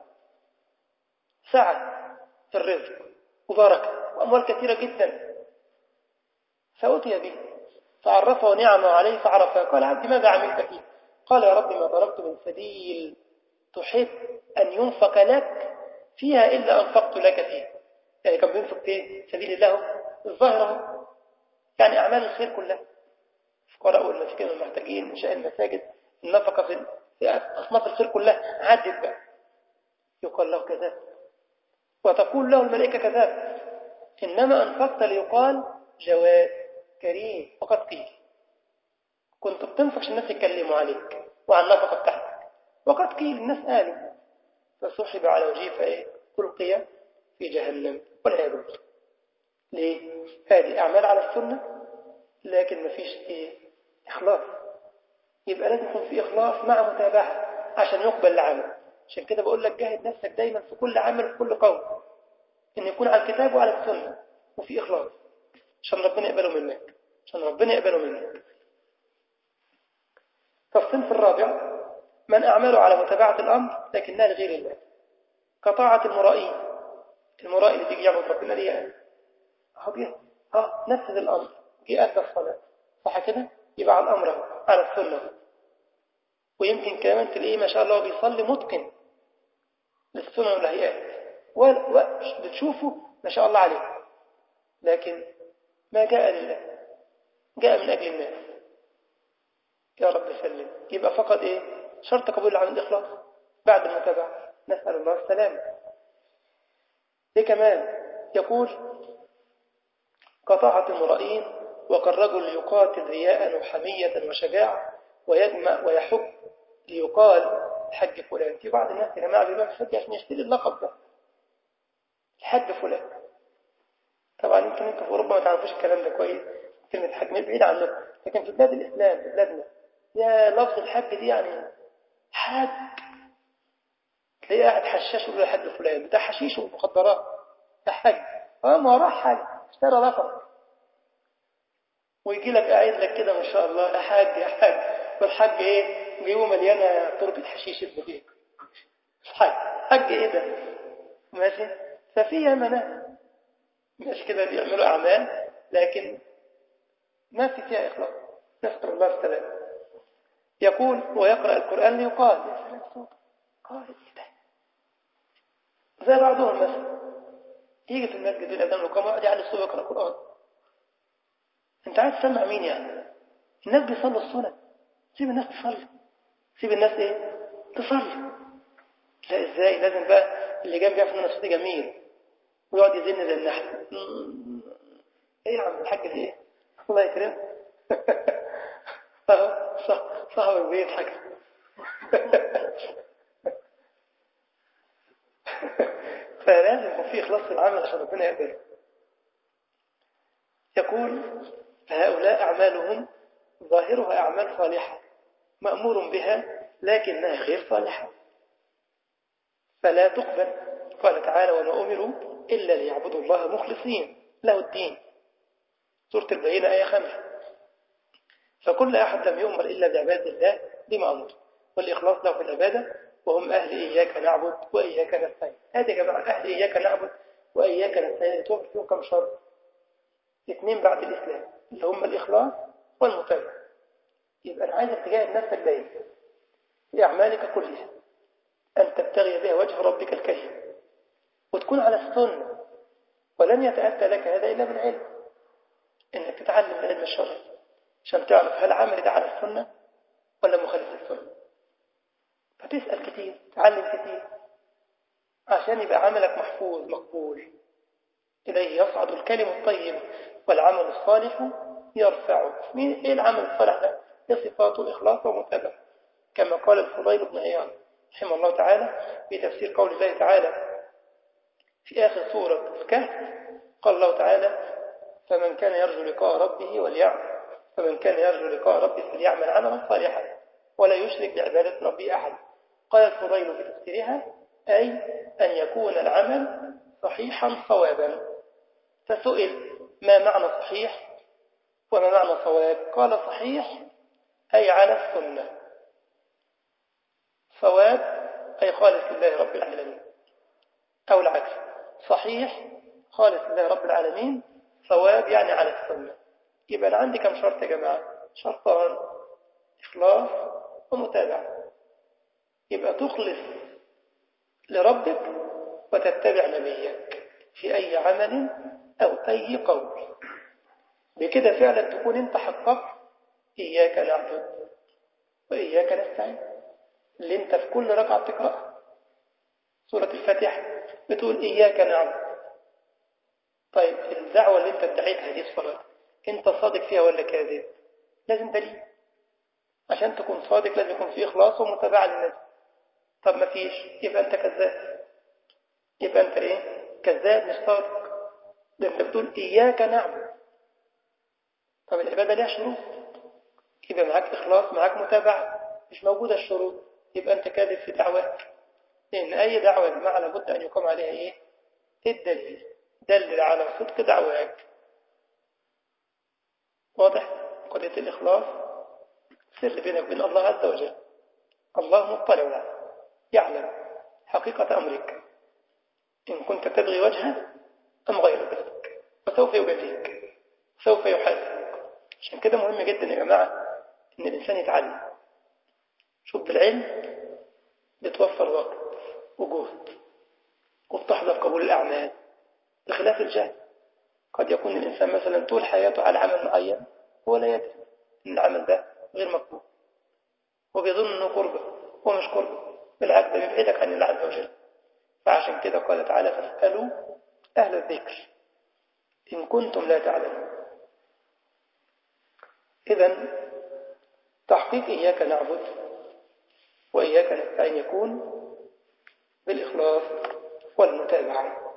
سعة في الرزق وبركة وأموال كثيرة جدا فأتي به فعرفه نعمه عليه فعرفه قال عبدي ماذا عملت فيه قال يا رب ما ضربت من سبيل تحب أن ينفق لك فيها إلا أنفقت لك فيه يعني كان بينفق في سبيل الله الظاهرة يعني أعمال الخير كلها الفقراء والمساكين والمحتاجين إنشاء المساجد النفقة في أصناف الخير كلها عدت بقى يقال له كذاب وتقول له الملائكة كذاب إنما أنفقت ليقال جواد كريم وقد قيل كنت بتنفق عشان الناس يتكلموا عليك وعن النفقة بتاعتك وقد قيل الناس قالوا فسحب على وجهه فإيه ألقي في جهنم والعياذ بالله ليه؟ هذه أعمال على السنة لكن ما فيش إيه؟ إخلاص يبقى لازم يكون في إخلاص مع متابعة عشان يقبل العمل عشان كده بقول لك جاهد نفسك دايما في كل عمل في كل قول إن يكون على الكتاب وعلى السنة وفي إخلاص عشان ربنا يقبله منك عشان ربنا يقبله منك فالصنف الرابع من أعمله على متابعة الأمر لكنها لغير الله كطاعة المرائين المرائي اللي بيجي يعبد ربنا ليه اهو جه اه نفذ الأمر جه أدى الصلاة صح كده يبقى على الأمر على السنة ويمكن كمان تلاقيه ما شاء الله بيصلي متقن للسنن والهيئات وبتشوفه ما شاء الله عليه لكن ما جاء لله جاء من أجل الناس يا رب سلم يبقى فقط إيه شرط قبول العمل الإخلاص بعد المتابعة نسأل الله السلامة ليه كمان يقول قطاعة المرائين وكالرجل يقاتل رياء وحمية وشجاعة ويجمع ويحب ليقال الحج فلان في بعض الناس يا جماعة بيروح الحج عشان يشتري اللقب ده الحج فلان طبعا يمكن انتوا في اوروبا ما تعرفوش الكلام ده كويس كلمة حج بعيد عنكم لكن في بلاد الاسلام في بلادنا يا لفظ الحج دي يعني حج تلاقيه قاعد حشاش يقول حج فلان بتاع حشيش ومخدرات ده حج اه ما راح حج اشترى لقب ويجي لك قاعد لك كده ما شاء الله يا حاج يا حاج والحج ايه جيبه مليانه تربه حشيش ابن ديك حج حج ايه ده ماشي ففيها مناهج مش كده بيعملوا أعمال لكن ما في فيها إخلاص نسأل الله السلام يقول ويقرأ القرآن ليقال يا سلام صوت قال ده زي بعضهم مثلا يجي في المسجد الأذان القامة يقعد يعلي الصوت ويقرأ القرآن أنت عايز تسمع مين يعني الناس بيصلوا الصلاة سيب الناس تصلي سيب الناس إيه تصلي لا إزاي لازم بقى اللي جنبي يعرف إن صوتي جميل ويقعد يزن زي النحل ايه يا عم الحاج دي ايه الله يكرمك اهو صح صاحب بيضحك فلازم يكون في اخلاص في العمل عشان ربنا يقبله يقول فهؤلاء اعمالهم ظاهرها اعمال صالحه مامور بها لكنها غير صالحه فلا تقبل قال تعالى وما امروا إلا ليعبدوا الله مخلصين له الدين سورة البينة آية خمسة فكل أحد لم يؤمر إلا بعبادة الله بما أمر والإخلاص له في العبادة وهم أهل إياك نعبد وإياك نستعين هذه يا جماعة أهل إياك نعبد وإياك نستعين توقف فيهم كم شرط اثنين بعد الإسلام اللي هم الإخلاص والمتابعة يبقى أنا عايزك تجاهد نفسك دايما في أعمالك كلها أن تبتغي بها وجه ربك الكريم وتكون على السنة ولن يتأتى لك هذا إلا بالعلم إنك تتعلم العلم الشرعي عشان تعرف هل عملي ده على السنة ولا مخالف للسنة فتسأل كتير تعلم كتير عشان يبقى عملك محفوظ مقبول إليه يصعد الكلم الطيب والعمل الصالح يرفعه مين إيه العمل الصالح ده؟ هي صفاته إخلاص ومتابعة كما قال الفضيل بن عياض رحمه الله تعالى في تفسير قول الله تعالى في آخر سورة الكهف قال الله تعالى فمن كان يرجو لقاء ربه وليعمل فمن كان يرجو لقاء ربه فليعمل عملا صالحا ولا يشرك بعبادة ربه أحد قال الفضيل في تفسيرها أي أن يكون العمل صحيحا صوابا فسئل ما معنى صحيح وما معنى صواب قال صحيح أي على السنة صواب أي خالص لله رب العالمين أو العكس صحيح خالص لله رب العالمين صواب يعني على السنة يبقى أنا عندي كم شرط يا جماعة شرطان إخلاص ومتابعة يبقى تخلص لربك وتتبع نبيك في أي عمل أو أي قول بكده فعلا تكون انت حققت إياك نعبد وإياك نستعين اللي انت في كل ركعة بتقرأها سورة الفاتحة بتقول إياك نعبد طيب الدعوة اللي انت ادعيتها دي الصلاة انت صادق فيها ولا كاذب لازم دليل عشان تكون صادق لازم يكون فيه إخلاص ومتابعة للناس طب ما فيش يبقى انت كذاب يبقى انت ايه كذاب مش صادق ده انت بتقول إياك نعبد طب العبادة ليها شروط يبقى معاك إخلاص معاك متابعة مش موجودة الشروط يبقى أنت كاذب في دعوات لأن أي دعوة يا جماعة لابد أن يقام عليها إيه الدليل دلل على صدق دعواك واضح قضية الإخلاص سر بينك وبين الله عز وجل الله مطلع يعلم حقيقة أمرك إن كنت تبغي وجهه أم غير ذلك وسوف يجزيك سوف يحاسبك عشان كده مهم جدا يا جماعة إن الإنسان يتعلم شوف بالعلم بتوفر وقت وجهد وبتحضر قبول الأعمال بخلاف الجهل قد يكون الإنسان مثلا طول حياته على عمل معين هو لا يدري إن العمل ده غير مقبول وبيظن إنه قربة هو مش قربة بالعكس ده بيبعدك عن الله عز وجل فعشان كده قال تعالى فاسألوا أهل الذكر إن كنتم لا تعلمون إذا تحقيق إياك نعبد وإياك نستعين يكون بالإخلاص والمتابعة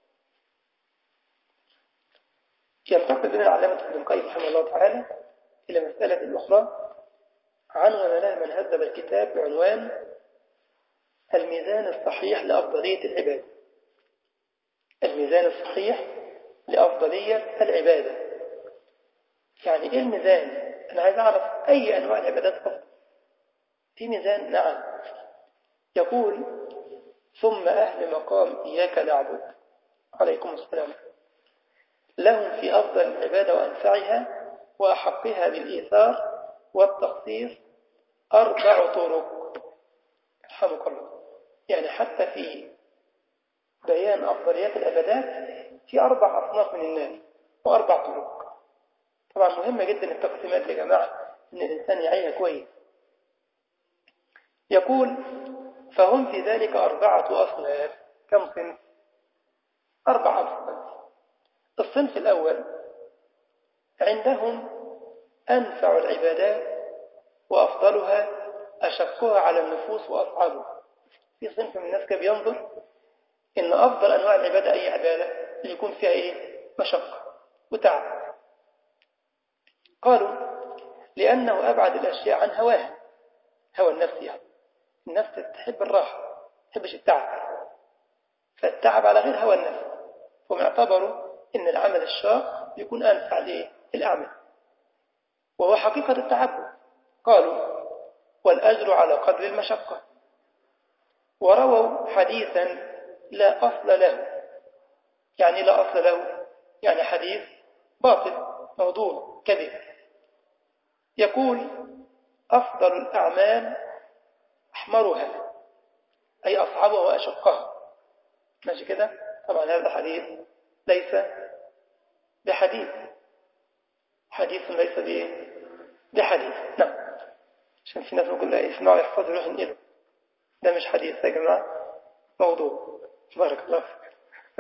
ينتقل بنا العلامة ابن القيم رحمه الله تعالى إلى مسألة أخرى عنوان لها من هذب الكتاب بعنوان الميزان الصحيح لأفضلية العبادة الميزان الصحيح لأفضلية العبادة يعني إيه الميزان أنا عايز أعرف أي أنواع العبادات أفضل في ميزان نعم يقول ثم أهل مقام إياك نعبد عليكم السلام لهم في أفضل العبادة وأنفعها وأحقها بالإيثار والتخصيص أربع طرق رحمك الله يعني حتى في بيان أفضليات العبادات في أربع أصناف من الناس وأربع طرق طبعا مهمة جدا التقسيمات يا جماعة إن الإنسان يعيها كويس يقول فهم في ذلك أربعة أصناف كم صنف؟ أربعة أصناف الصنف الأول عندهم أنفع العبادات وأفضلها أشقها على النفوس وأصعبها في صنف من الناس كده بينظر إن أفضل أنواع العبادة أي عبادة اللي يكون فيها إيه؟ مشقة وتعب قالوا لأنه أبعد الأشياء عن هواها هوى النفس يعني النفس تحب الراحة ما تحبش التعب فالتعب على غير هوى النفس هم اعتبروا إن العمل الشاق يكون أنفع للأعمال وهو حقيقة التعبد قالوا والأجر على قدر المشقة ورووا حديثا لا أصل له يعني لا أصل له يعني حديث باطل موضوع كذب يقول أفضل الأعمال أحمرها أي أصعبها وأشقها ماشي كده طبعا هذا حديث ليس بحديث حديث ليس بحديث نعم عشان في ناس نقول لا يسمعوا يحفظوا يروح ينقلوا ده مش حديث يا جماعة موضوع بارك الله فيك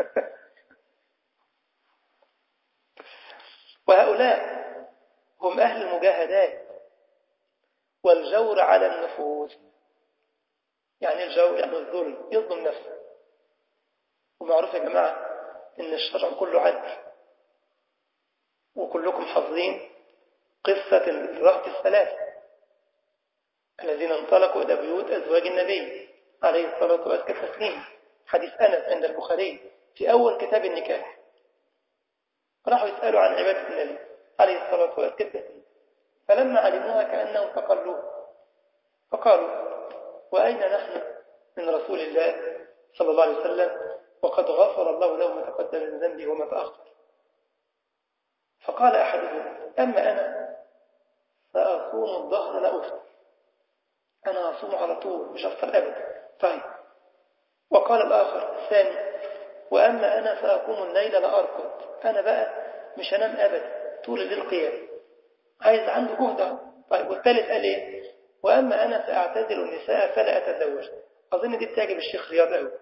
وهؤلاء هم أهل المجاهدات والجور على النفوس يعني الجور يعني الظلم يظلم نفسه ومعروف يا جماعة إن الشرع كله عدل وكلكم حافظين قصة الرهط الثلاثة الذين انطلقوا إلى بيوت أزواج النبي عليه الصلاة والسلام حديث أنس عند البخاري في أول كتاب النكاح راحوا يسألوا عن عبادة النبي عليه الصلاة والسلام فلما علموها كأنهم تقلوه فقالوا وأين نحن من رسول الله صلى الله عليه وسلم وقد غفر الله له ما تقدم من ذنبه وما تأخر فقال أحدهم أما أنا فأصوم الظهر لا أفطر أنا أصوم على طول مش أفطر أبدا طيب وقال الآخر الثاني وأما أنا فأقوم الليل لا أرقد أنا بقى مش هنام أبدا طول الليل قيام عايز عنده جهد طيب والثالث قال إيه وأما أنا فأعتزل النساء فلا أتزوج أظن دي بتعجب الشيخ رياض قوي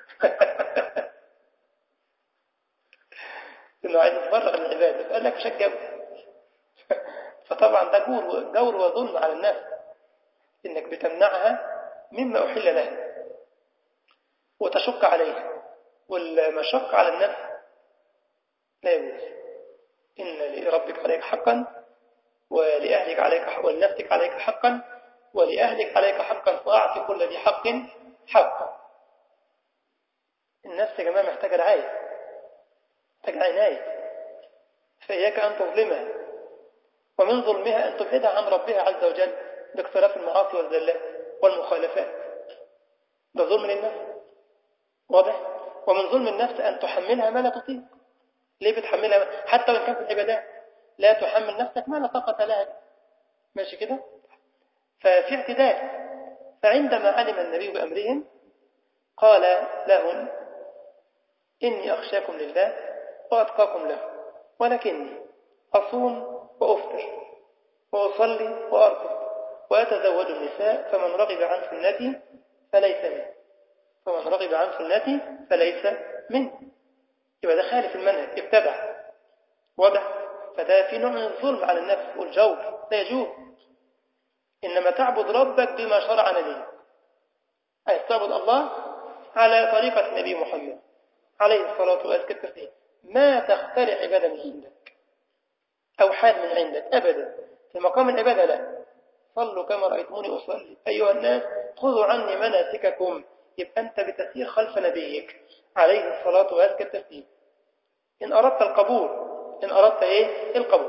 إنه عايز يتفرغ للعبادة فقال لك مش هتجوز فطبعا ده جور جور وظلم على الناس إنك بتمنعها مما أحل لها وتشق عليها والمشقة على النفس لا يجوز إن لربك عليك حقا ولأهلك عليك حقا ولنفسك عليك حقا ولأهلك عليك حقا فأعطي كل ذي حق حقا النفس يا جماعة محتاجة رعاية محتاجة عناية فإياك أن تظلمها ومن ظلمها أن تبعدها عن ربها عز وجل باقتراف المعاصي والزلات والمخالفات ده ظلم للنفس واضح ومن ظلم النفس أن تحملها ما لا تطيق ليه بتحملها حتى وإن كانت العبادات لا تحمل نفسك ما لا طاقة لها ماشي كده ففي اعتدال فعندما علم النبي بأمرهم قال لهم إني أخشاكم لله وأتقاكم له ولكني أصوم وأفطر وأصلي وأرقد وأتزوج النساء فمن رغب عن سنتي فليس مني فمن رغب عن سنتي فليس مني يبقى ده خالف المنهج ابتدع واضح فده في نوع من الظلم على النفس والجور لا يجوز إنما تعبد ربك بما شرع نبيك أي تعبد الله على طريقة النبي محمد عليه الصلاة والسلام ما تخترع عبادة من عندك أو حال من عندك أبدا في مقام العبادة لا صلوا كما رأيتموني أصلي أيها الناس خذوا عني مناسككم يبقى أنت بتسير خلف نبيك عليه الصلاة والسلام إن أردت القبول إن أردت إيه القبول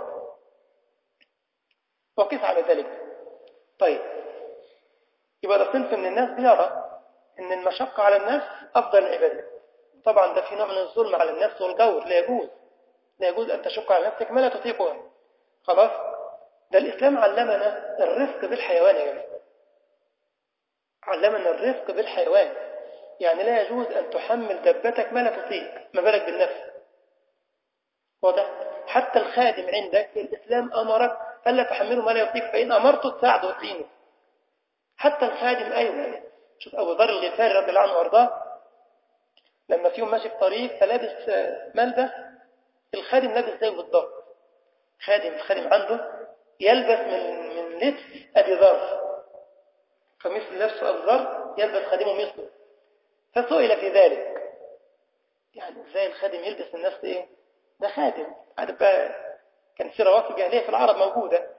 وقف على ذلك طيب يبقى ده صنف من الناس بيرى ان المشقة على النفس أفضل العبادة طبعا ده في نوع من الظلم على النفس والجور لا يجوز لا يجوز أن تشق على نفسك ما لا تطيقها خلاص ده الإسلام علمنا الرفق بالحيوان يا جماعة علمنا الرفق بالحيوان يعني لا يجوز أن تحمل دبتك ما لا تطيق ما بالك بالنفس واضح حتى الخادم عندك الإسلام أمرك ألا تحمله ما لا يطيق فإن أمرته تساعده وتعينه حتى الخادم أيضا شوف أبو ذر الغفاري رضي الله عنه وأرضاه لما فيهم ماشي في طريق فلابس ملبس الخادم لابس زيه بالضبط خادم الخادم عنده يلبس من من لبس أبي ذر فمثل لبس أبو ذر يلبس خادمه مثله فسئل في ذلك يعني ازاي الخادم يلبس النفس ايه ده خادم عارف بقى كان في رواتب جاهليه في العرب موجوده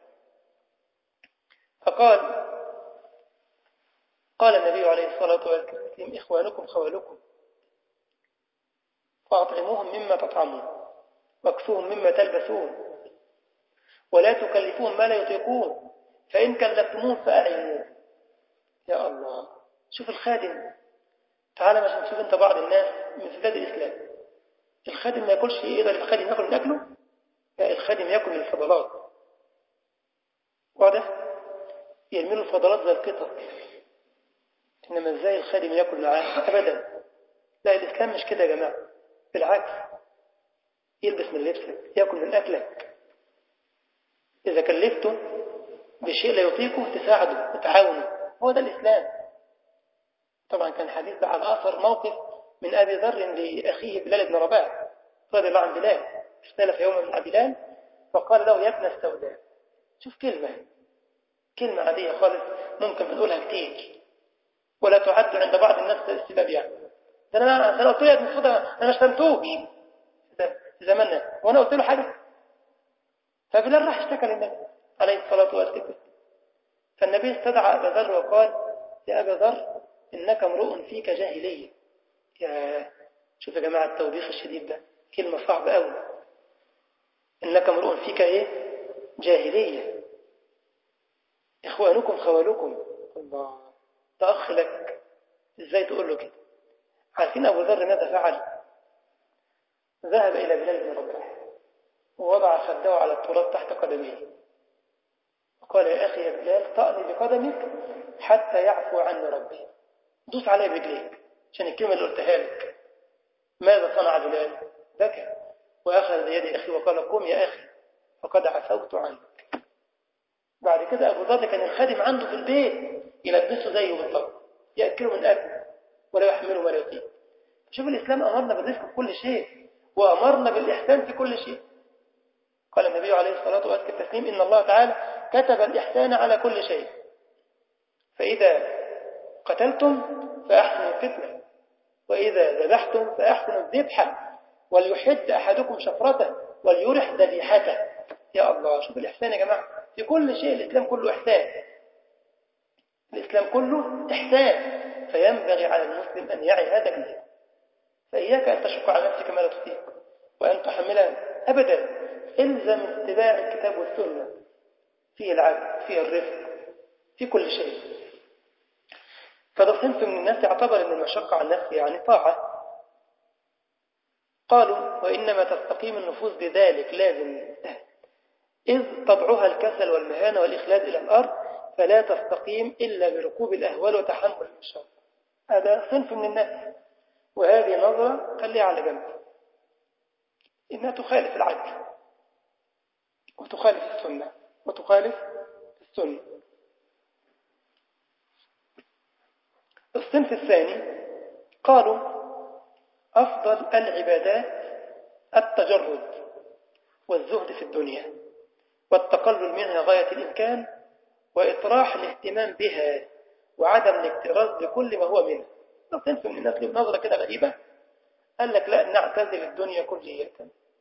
فقال قال النبي عليه الصلاه والسلام اخوانكم خوالكم فاطعموهم مما تطعمون واكسوهم مما تلبسون ولا تكلفوهم ما لا يطيقون فان كلفتموهم فاعينوهم يا الله شوف الخادم تعالى مثلا تشوف انت بعض الناس من سداد الاسلام الخادم ما ياكلش يقدر الخادم ياكل من اكله لا الخادم ياكل من الفضلات واضح يرمي له الفضلات زي القطط إنما إزاي الخادم يأكل معاه أبدا لا الإسلام مش كده يا جماعة بالعكس يلبس من لبسك يأكل من أكلك إذا كلفته بشيء لا يطيقه تساعده وتعاونه هو ده الإسلام طبعا كان حديث ده على أثر موقف من أبي ذر لأخيه بلال بن رباح رضي الله عن بلال اختلف يوما مع بلال فقال له يا ابن السوداء شوف كلمة كلمة عادية خالص ممكن بنقولها كتير ولا تعد عند بعض الناس السباب يعني ده انا انا قلت له يا ابن السوداء انا ما شتمتوش في زماننا وانا قلت له حاجه فبلال راح اشتكى للنبي عليه الصلاه والسلام فالنبي استدعى ابا ذر وقال يا ابا ذر انك امرؤ فيك جاهليه يا شوف يا جماعه التوبيخ الشديد ده كلمه صعبه قوي انك امرؤ فيك ايه جاهليه اخوانكم خوالكم الله ده اخ لك ازاي تقول له كده عارفين ابو ذر ماذا فعل ذهب الى بلال بن رباح ووضع خده على التراب تحت قدميه وقال يا اخي يا بلال طأني بقدمك حتى يعفو عني ربي دوس علي برجليك عشان الكلمه اللي قلتها لك ماذا صنع بلال بكى واخذ بيد اخي وقال قم يا اخي فقد عفوت عنك بعد كده ابو ذر كان الخادم عنده في البيت يلبسه زيه بالضبط ياكله من اكله ولا يحمله ما لا يطيق شوف الاسلام امرنا بالرزق في كل شيء وامرنا بالاحسان في كل شيء قال النبي عليه الصلاه والسلام التسليم ان الله تعالى كتب الاحسان على كل شيء فاذا قتلتم فاحسنوا القتله واذا ذبحتم فاحسنوا الذبحه وليحد احدكم شفرته وليرح ذبيحته يا الله شوف الاحسان يا جماعه في كل شيء الإسلام كله إحسان الإسلام كله إحسان فينبغي على المسلم أن يعي هذا الإسلام فإياك أن تشق على نفسك ما لا تطيق وأن تحملها أبدا إلزم اتباع الكتاب والسنة فيه العدل فيه الرفق في كل شيء فده صنف من الناس يعتبر أن المشقة على النفس يعني طاعة قالوا وإنما تستقيم النفوس بذلك لازم إذ طبعها الكسل والمهانة والإخلاد إلى الأرض فلا تستقيم إلا بركوب الأهوال وتحمل المشاق هذا صنف من الناس وهذه نظرة خليها على جنب إنها تخالف العدل وتخالف السنة وتخالف السنة الصنف الثاني قالوا أفضل العبادات التجرد والزهد في الدنيا والتقلل منها غاية الإمكان وإطراح الاهتمام بها وعدم الاكتراث بكل ما هو منها صنف من الناس له نظرة كده غريبة قال لك لا نعتزل الدنيا كلية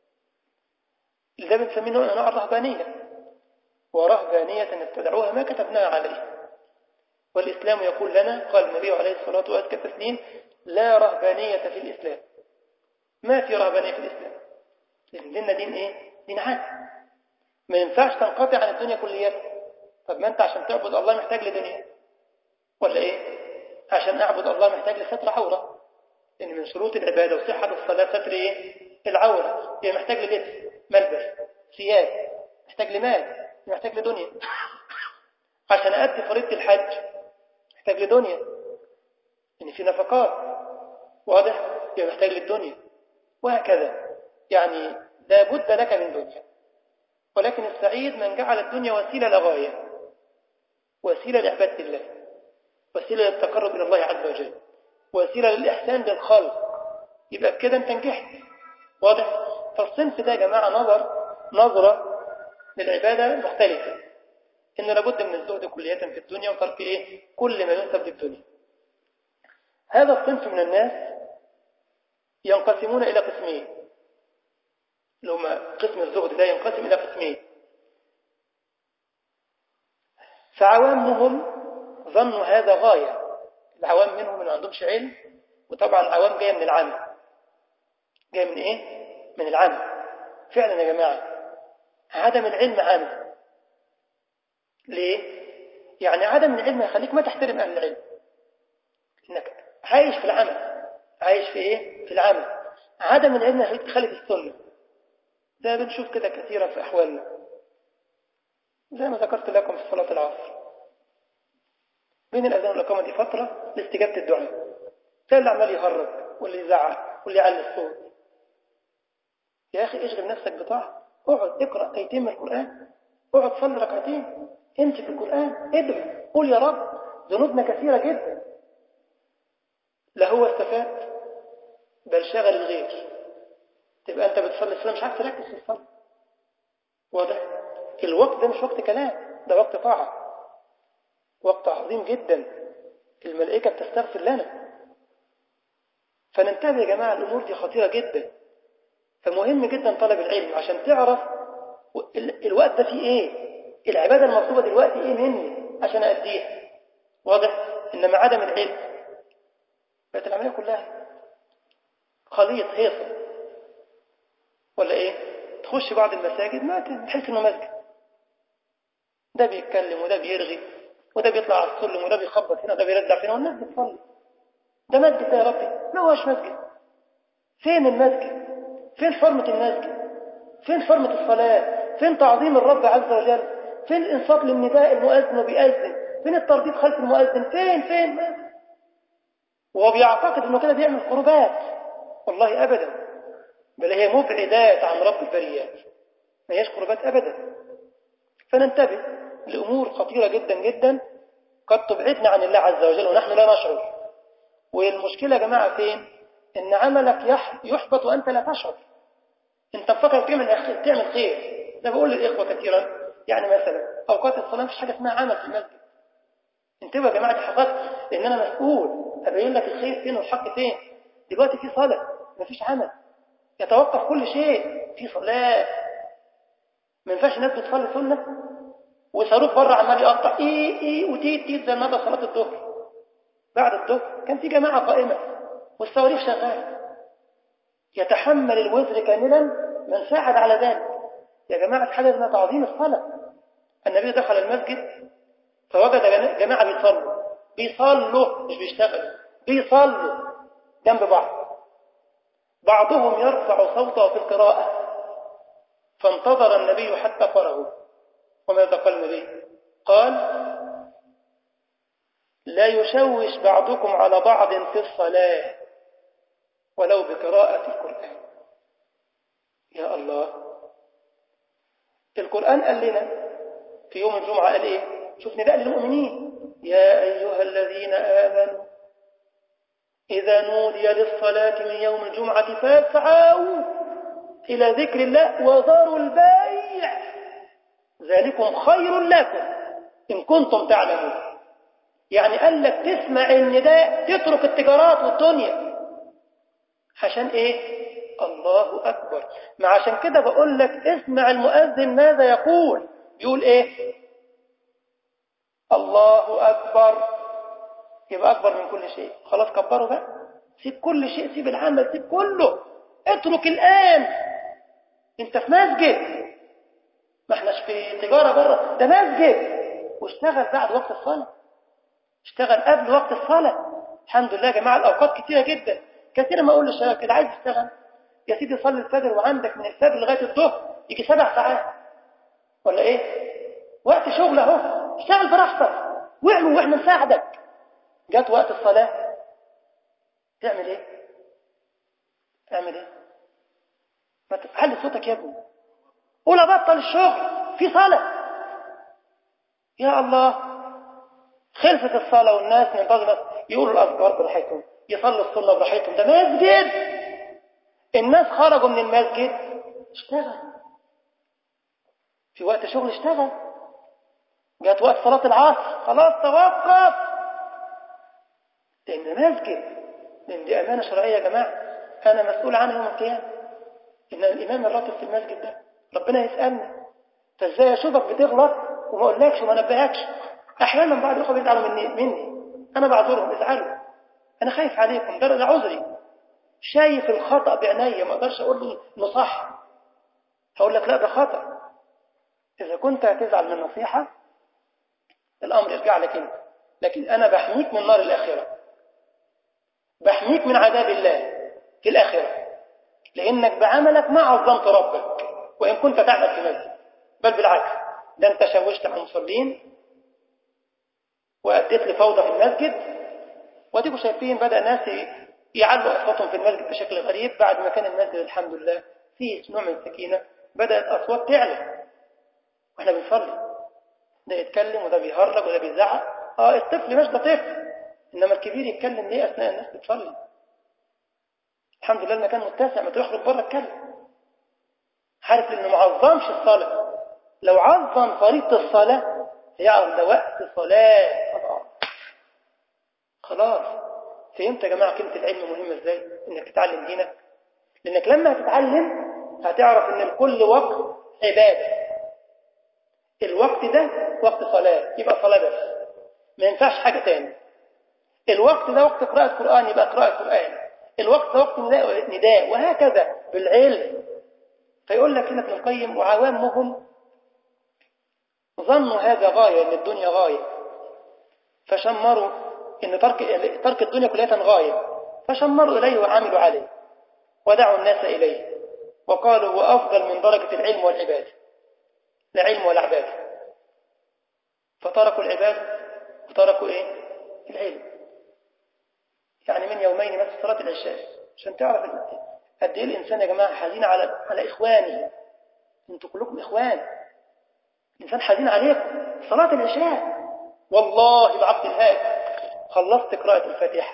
ده بنسميه نوع أنواع الرهبانية ورهبانية ابتدعوها ما كتبناها عليه والإسلام يقول لنا قال النبي عليه الصلاة والسلام كتسليم لا رهبانية في الإسلام ما في رهبانية في الإسلام لأن ديننا دين إيه؟ دين عادي ما ينفعش تنقطع عن الدنيا كليا طب ما انت عشان تعبد الله محتاج لدنيا ولا ايه عشان اعبد الله محتاج لستر عورة لان من شروط العبادة وصحة الصلاة ستر ايه العورة هي محتاج للبس ملبس ثياب محتاج لمال محتاج لدنيا عشان أدي فريضة الحج محتاج لدنيا ان في نفقات واضح يبقى محتاج للدنيا وهكذا يعني لابد لك من دنيا ولكن السعيد من جعل الدنيا وسيلة لغاية وسيلة لعبادة الله وسيلة للتقرب إلى الله عز وجل وسيلة للإحسان للخلق يبقى بكده أنت نجحت واضح فالصنف ده يا جماعة نظر نظرة للعبادة مختلفة إنه لابد من الزهد كلية في الدنيا وترك إيه كل ما ينسب للدنيا هذا الصنف من الناس ينقسمون إلى قسمين اللي هم قسم الزهد ده ينقسم إلى قسمين فعوامهم ظنوا هذا غاية العوام منهم ما عندهمش علم وطبعا العوام جاية من العمى جاية من إيه؟ من العمى فعلا يا جماعة عدم العلم عمى ليه؟ يعني عدم العلم يخليك ما تحترم أهل العلم إنك عايش في العمى عايش في إيه؟ في العمى عدم العلم يخليك تخالف السنة ده بنشوف كده كثيرا في أحوالنا زي ما ذكرت لكم في صلاة العصر بين الأذان والإقامة دي فترة لاستجابة الدعاء تلاقي اللي عمال يهرج واللي يزعق واللي يعلي الصوت يا أخي اشغل نفسك بطاعة اقعد اقرأ آيتين من القرآن اقعد صلي ركعتين امسك القرآن ادعو قول يا رب ذنوبنا كثيرة جدا لا هو استفاد بل شغل الغير تبقى انت بتصلي الصلاة مش عارف تركز في الصلاة واضح الوقت ده مش وقت كلام ده وقت طاعة وقت عظيم جدا الملائكة بتستغفر لنا فننتبه يا جماعة الأمور دي خطيرة جدا فمهم جدا طلب العلم عشان تعرف الوقت ده فيه ايه العبادة المطلوبة دلوقتي ايه مني عشان أديها واضح إنما عدم العلم بقت العملية كلها خليط هيصة ولا ايه تخش بعض المساجد ما تحس انه مسجد ده بيتكلم وده بيرغي وده بيطلع على السلم وده بيخبط هنا وده بيرجع فين والناس بتصلي ده مسجد ده يا ربي ما هوش مسجد فين المسجد فين حرمة المسجد فين حرمة الصلاة فين تعظيم الرب عز وجل فين الانصات للنداء المؤذن وبيأذن فين الترديد خلف المؤذن فين فين ما. وهو بيعتقد انه كده بيعمل قربات والله ابدا بل هي مبعدات عن رب البريات ما هيش قربات ابدا فننتبه لامور خطيره جدا جدا قد تبعدنا عن الله عز وجل ونحن لا نشعر والمشكله يا جماعه فين ان عملك يحبط وانت لا تشعر انت مفكر تعمل تعمل خير ده بقول للاخوه كثيرا يعني مثلا اوقات الصلاه مفيش حاجه اسمها عمل في المسجد انتبهوا يا جماعه حفظت لان انا مسؤول ابين لك الخير فين والحق فين دلوقتي في صلاه مفيش عمل يتوقف كل شيء في صلاه ما ينفعش الناس بتصلي سنه وصاروخ بره عمال يقطع ايه ايه وتيت تيت زي النهارده صلاه الظهر بعد الظهر كان في جماعه قائمه والصواريخ شغاله يتحمل الوزر كاملا من ساعد على ذلك يا جماعه حاجه اسمها تعظيم الصلاه النبي دخل المسجد فوجد جماعه بيصلوا بيصلوا مش بيشتغلوا بيصلوا جنب بعض بعضهم يرفع صوته في القراءه فانتظر النبي حتى فرغوا وماذا قال النبي قال لا يشوش بعضكم على بعض في الصلاة ولو بقراءة القرآن يا الله القرآن قال لنا في يوم الجمعة قال إيه شوف نداء للمؤمنين يا أيها الذين آمنوا إذا نودي للصلاة من يوم الجمعة فاسعوا إلى ذكر الله وذروا البيع ذلكم خير لكم إن كنتم تعلمون يعني قال لك تسمع النداء تترك التجارات والدنيا عشان ايه الله أكبر ما عشان كده بقول لك اسمع المؤذن ماذا يقول يقول ايه الله أكبر يبقى أكبر من كل شيء خلاص كبروا بقى سيب كل شيء سيب العمل سيب كله اترك الآن انت في مسجد ما احناش في تجارة بره ده مسجد واشتغل بعد وقت الصلاة اشتغل قبل وقت الصلاة الحمد لله يا جماعة الأوقات كتيرة جدا كثيرا ما أقول للشباب اللي عايز يشتغل يا سيدي صلي الفجر وعندك من الفجر لغاية الظهر يجي سبع ساعات ولا ايه وقت شغل اهو اشتغل براحتك واعمل واحنا نساعدك جات وقت الصلاة تعمل ايه اعمل ايه ما تحل صوتك يا ابني قول ابطل الشغل في صلاة يا الله خلصت الصلاة والناس منتظمة يقولوا الأذكار براحتهم يصلوا الصلاة براحتهم ده مسجد الناس خرجوا من المسجد اشتغل في وقت شغل اشتغل جات وقت صلاة العصر خلاص توقف لأن مسجد لأن دي أمانة شرعية يا جماعة أنا مسؤول عنها يوم القيامة إن الإمام الراتب في المسجد ده ربنا يسألنا فازاي أشوفك بتغلط وما أقولكش وما أنبهكش أحيانا بعض الأخوة بيزعلوا مني مني أنا بعذرهم ازعلوا أنا خايف عليكم ده, ده عذري شايف الخطأ بعينيا ما أقدرش أقول له إنه صح هقول لك لا ده خطأ إذا كنت هتزعل من نصيحة الأمر يرجع لك أنت لكن أنا بحميك من نار الآخرة بحميك من عذاب الله في الآخرة لأنك بعملك ما عظمت ربك وإن كنت تعمل في مسجد بل بالعكس ده أنت شوشت على المصلين وأديت لفوضى في المسجد واديكم شايفين بدأ ناس يعلوا أصواتهم في المسجد بشكل غريب بعد ما كان المسجد الحمد لله فيه نوع من السكينة بدأت أصوات تعلى واحنا بنصلي ده يتكلم وده بيهرج وده بيزعق اه الطفل مش ده طفل انما الكبير يتكلم ليه اثناء الناس بتصلي الحمد لله المكان متسع ما تخرج بره اتكلم عارف لانه ما عظمش الصلاه لو عظم فريضه الصلاه يعرف ده وقت صلاه خلاص خلاص فهمت يا جماعه كلمه العلم مهمه ازاي انك تتعلم دينك لانك لما هتتعلم هتعرف ان لكل وقت عباده الوقت ده وقت صلاه يبقى صلاه بس ما ينفعش حاجه تاني الوقت ده وقت قراءه قران يبقى قراءه قران الوقت ده وقت نداء, نداء وهكذا بالعلم فيقول لك هنا ابن القيم وعوامهم ظنوا هذا غاية ان الدنيا غاية فشمروا ان ترك ترك الدنيا كلها غاية فشمروا إليه وعملوا عليه ودعوا الناس إليه وقالوا هو أفضل من درجة العلم والعبادة لا علم ولا عبادة فتركوا العبادة وتركوا إيه؟ العلم يعني من يومين بس صلاة العشاء عشان تعرف قد ايه الانسان يا جماعه حزين على على اخوانه انتوا كلكم اخوان الانسان حزين عليكم صلاه العشاء والله بعبد الهادي خلصت قراءه الفاتحه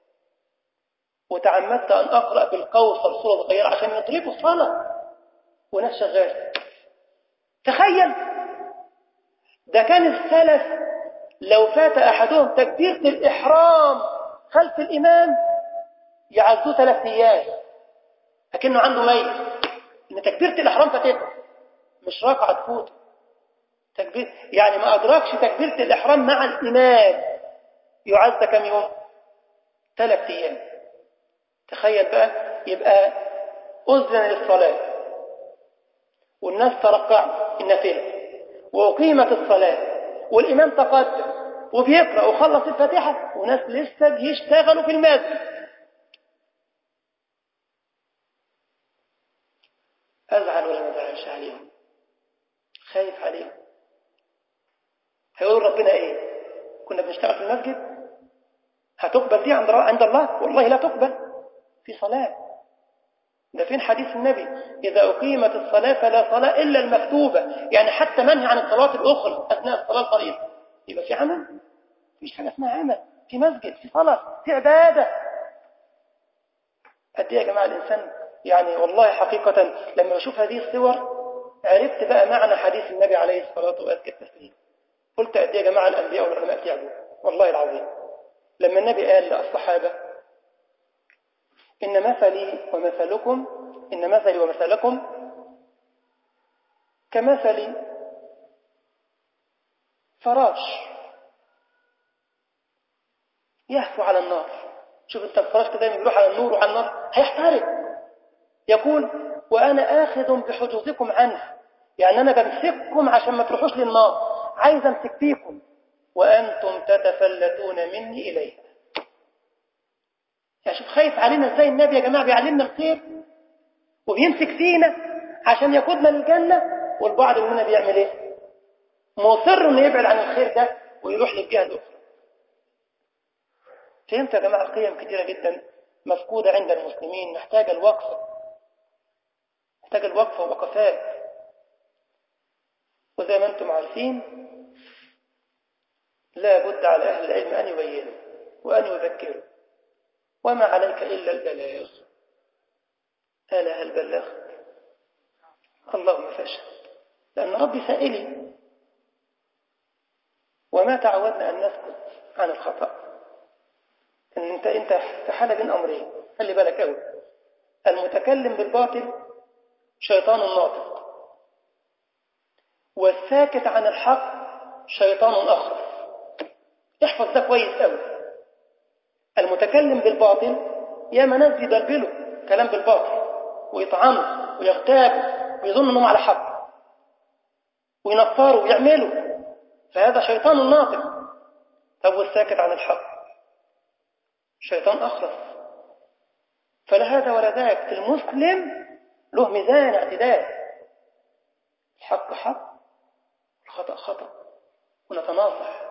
وتعمدت ان اقرا بالقوصر سوره صغيره عشان يطلبوا الصلاه وناس شغال تخيل ده كان السلف لو فات احدهم تكبيره الاحرام خلف الامام يعزوه ثلاث ايام لكنه عنده ميت ان تكبيره الاحرام فاتته مش ركعه تفوت تكبير يعني ما ادركش تكبيره الاحرام مع الامام يعز كم يوم ثلاث ايام تخيل بقى يبقى اذن للصلاه والناس ترقعوا النافله واقيمت الصلاه والامام تقدم وبيقرا وخلص الفاتحه وناس لسه بيشتغلوا في المسجد أزعل ولا ما أزعلش عليهم خايف عليهم هيقول ربنا إيه كنا بنشتغل في المسجد هتقبل دي عند عند الله والله لا تقبل في صلاة ده فين حديث النبي إذا أقيمت الصلاة فلا صلاة إلا المكتوبة يعني حتى منهي عن الصلاة الأخرى أثناء الصلاة الفريضة يبقى في عمل مفيش حاجة اسمها عمل في مسجد في صلاة في عبادة قد إيه يا جماعة الإنسان يعني والله حقيقة لما بشوف هذه الصور عرفت بقى معنى حديث النبي عليه الصلاة وأزكى التسليم قلت قد يا جماعة الأنبياء والعلماء تعبوا والله العظيم لما النبي قال للصحابة إن مثلي ومثلكم إن مثلي ومثلكم كمثل فراش يهفو على النار شوف انت الفراش كده دايما بيروح على النور وعلى النار هيحترق يقول وأنا آخذ بحجوزكم عنه يعني أنا بمسككم عشان ما تروحوش للنار عايز أمسك فيكم وأنتم تتفلتون مني إليها يعني شوف خايف علينا ازاي النبي يا جماعة بيعلمنا الخير وبيمسك فينا عشان يقودنا للجنة والبعض مننا بيعمل ايه مصر انه يبعد عن الخير ده ويروح للجهة الأخرى فهمت يا جماعة قيم كثيرة جدا مفقودة عند المسلمين محتاجة الوقفة محتاج الوقفة ووقفات وزي ما انتم عارفين لا بد على أهل العلم أن يبينوا وأن يذكروا وما عليك إلا البلاغ ألا هل بلغت اللهم فاشهد لأن ربي سائلي وما تعودنا أن نسكت عن الخطأ إن أنت أنت في حالة بين أمرين خلي بالك أوي المتكلم بالباطل شيطان ناطق والساكت عن الحق شيطان أخر احفظ ده كويس قوي المتكلم بالباطل يا ناس بيدربله كلام بالباطل ويطعنه ويغتابه ويظن انهم على حق وينفروا ويعملوا فهذا شيطان ناطق طب والساكت عن الحق شيطان أخرس فلا هذا ولا ذاك المسلم له ميزان اعتدال الحق حق الخطأ خطأ ونتناصح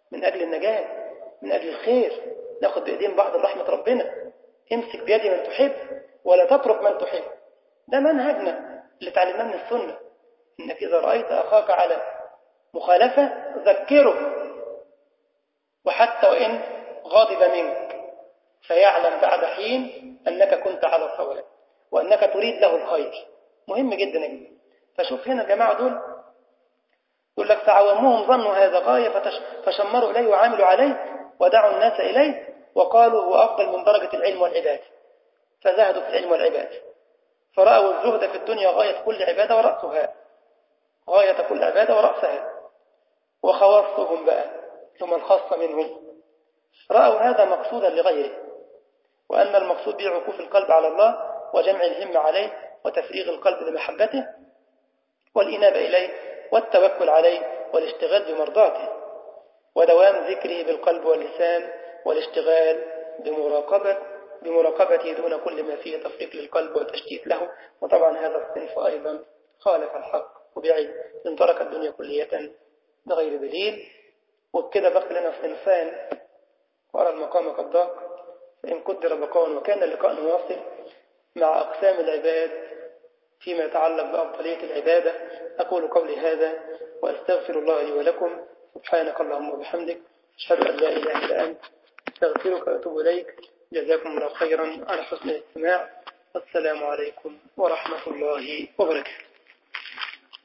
من أجل النجاة من أجل الخير ناخد بإيدين بعض رحمة ربنا امسك بيد من تحب ولا تترك من تحب ده منهجنا اللي تعلمناه من السنة إنك إذا رأيت أخاك على مخالفة ذكره وحتى وإن غاضب منك فيعلم بعد حين أنك كنت على الصواب وأنك تريد له الخير مهم جدا جدا فشوف هنا الجماعة دول يقول لك فعوامهم ظنوا هذا غاية فشمروا إليه وعاملوا عليه ودعوا الناس إليه وقالوا هو أفضل من درجة العلم والعبادة فزهدوا في العلم والعبادة فرأوا الزهد في الدنيا غاية كل عبادة ورأسها غاية كل عبادة ورأسها وخواصهم بقى ثم الخاصة منهم رأوا هذا مقصودا لغيره وأن المقصود به عكوف القلب على الله وجمع الهمة عليه وتفريغ القلب لمحبته والإنابة إليه والتوكل عليه والاشتغال بمرضاته ودوام ذكره بالقلب واللسان والاشتغال بمراقبة بمراقبته دون كل ما فيه تفريق للقلب وتشتيت له وطبعا هذا الصنف أيضا خالف الحق وبعيد إن ترك الدنيا كلية بغير دليل وبكده بقي لنا صنفان وأرى المقام قد ضاق فإن قدر بقاء وكان اللقاء نواصل مع أقسام العباد فيما يتعلق بأفضلية العبادة أقول قولي هذا وأستغفر الله لي ولكم سبحانك اللهم وبحمدك أشهد أن لا إله إلا أنت أستغفرك وأتوب إليك جزاكم الله خيرا على حسن الاستماع والسلام عليكم ورحمة الله وبركاته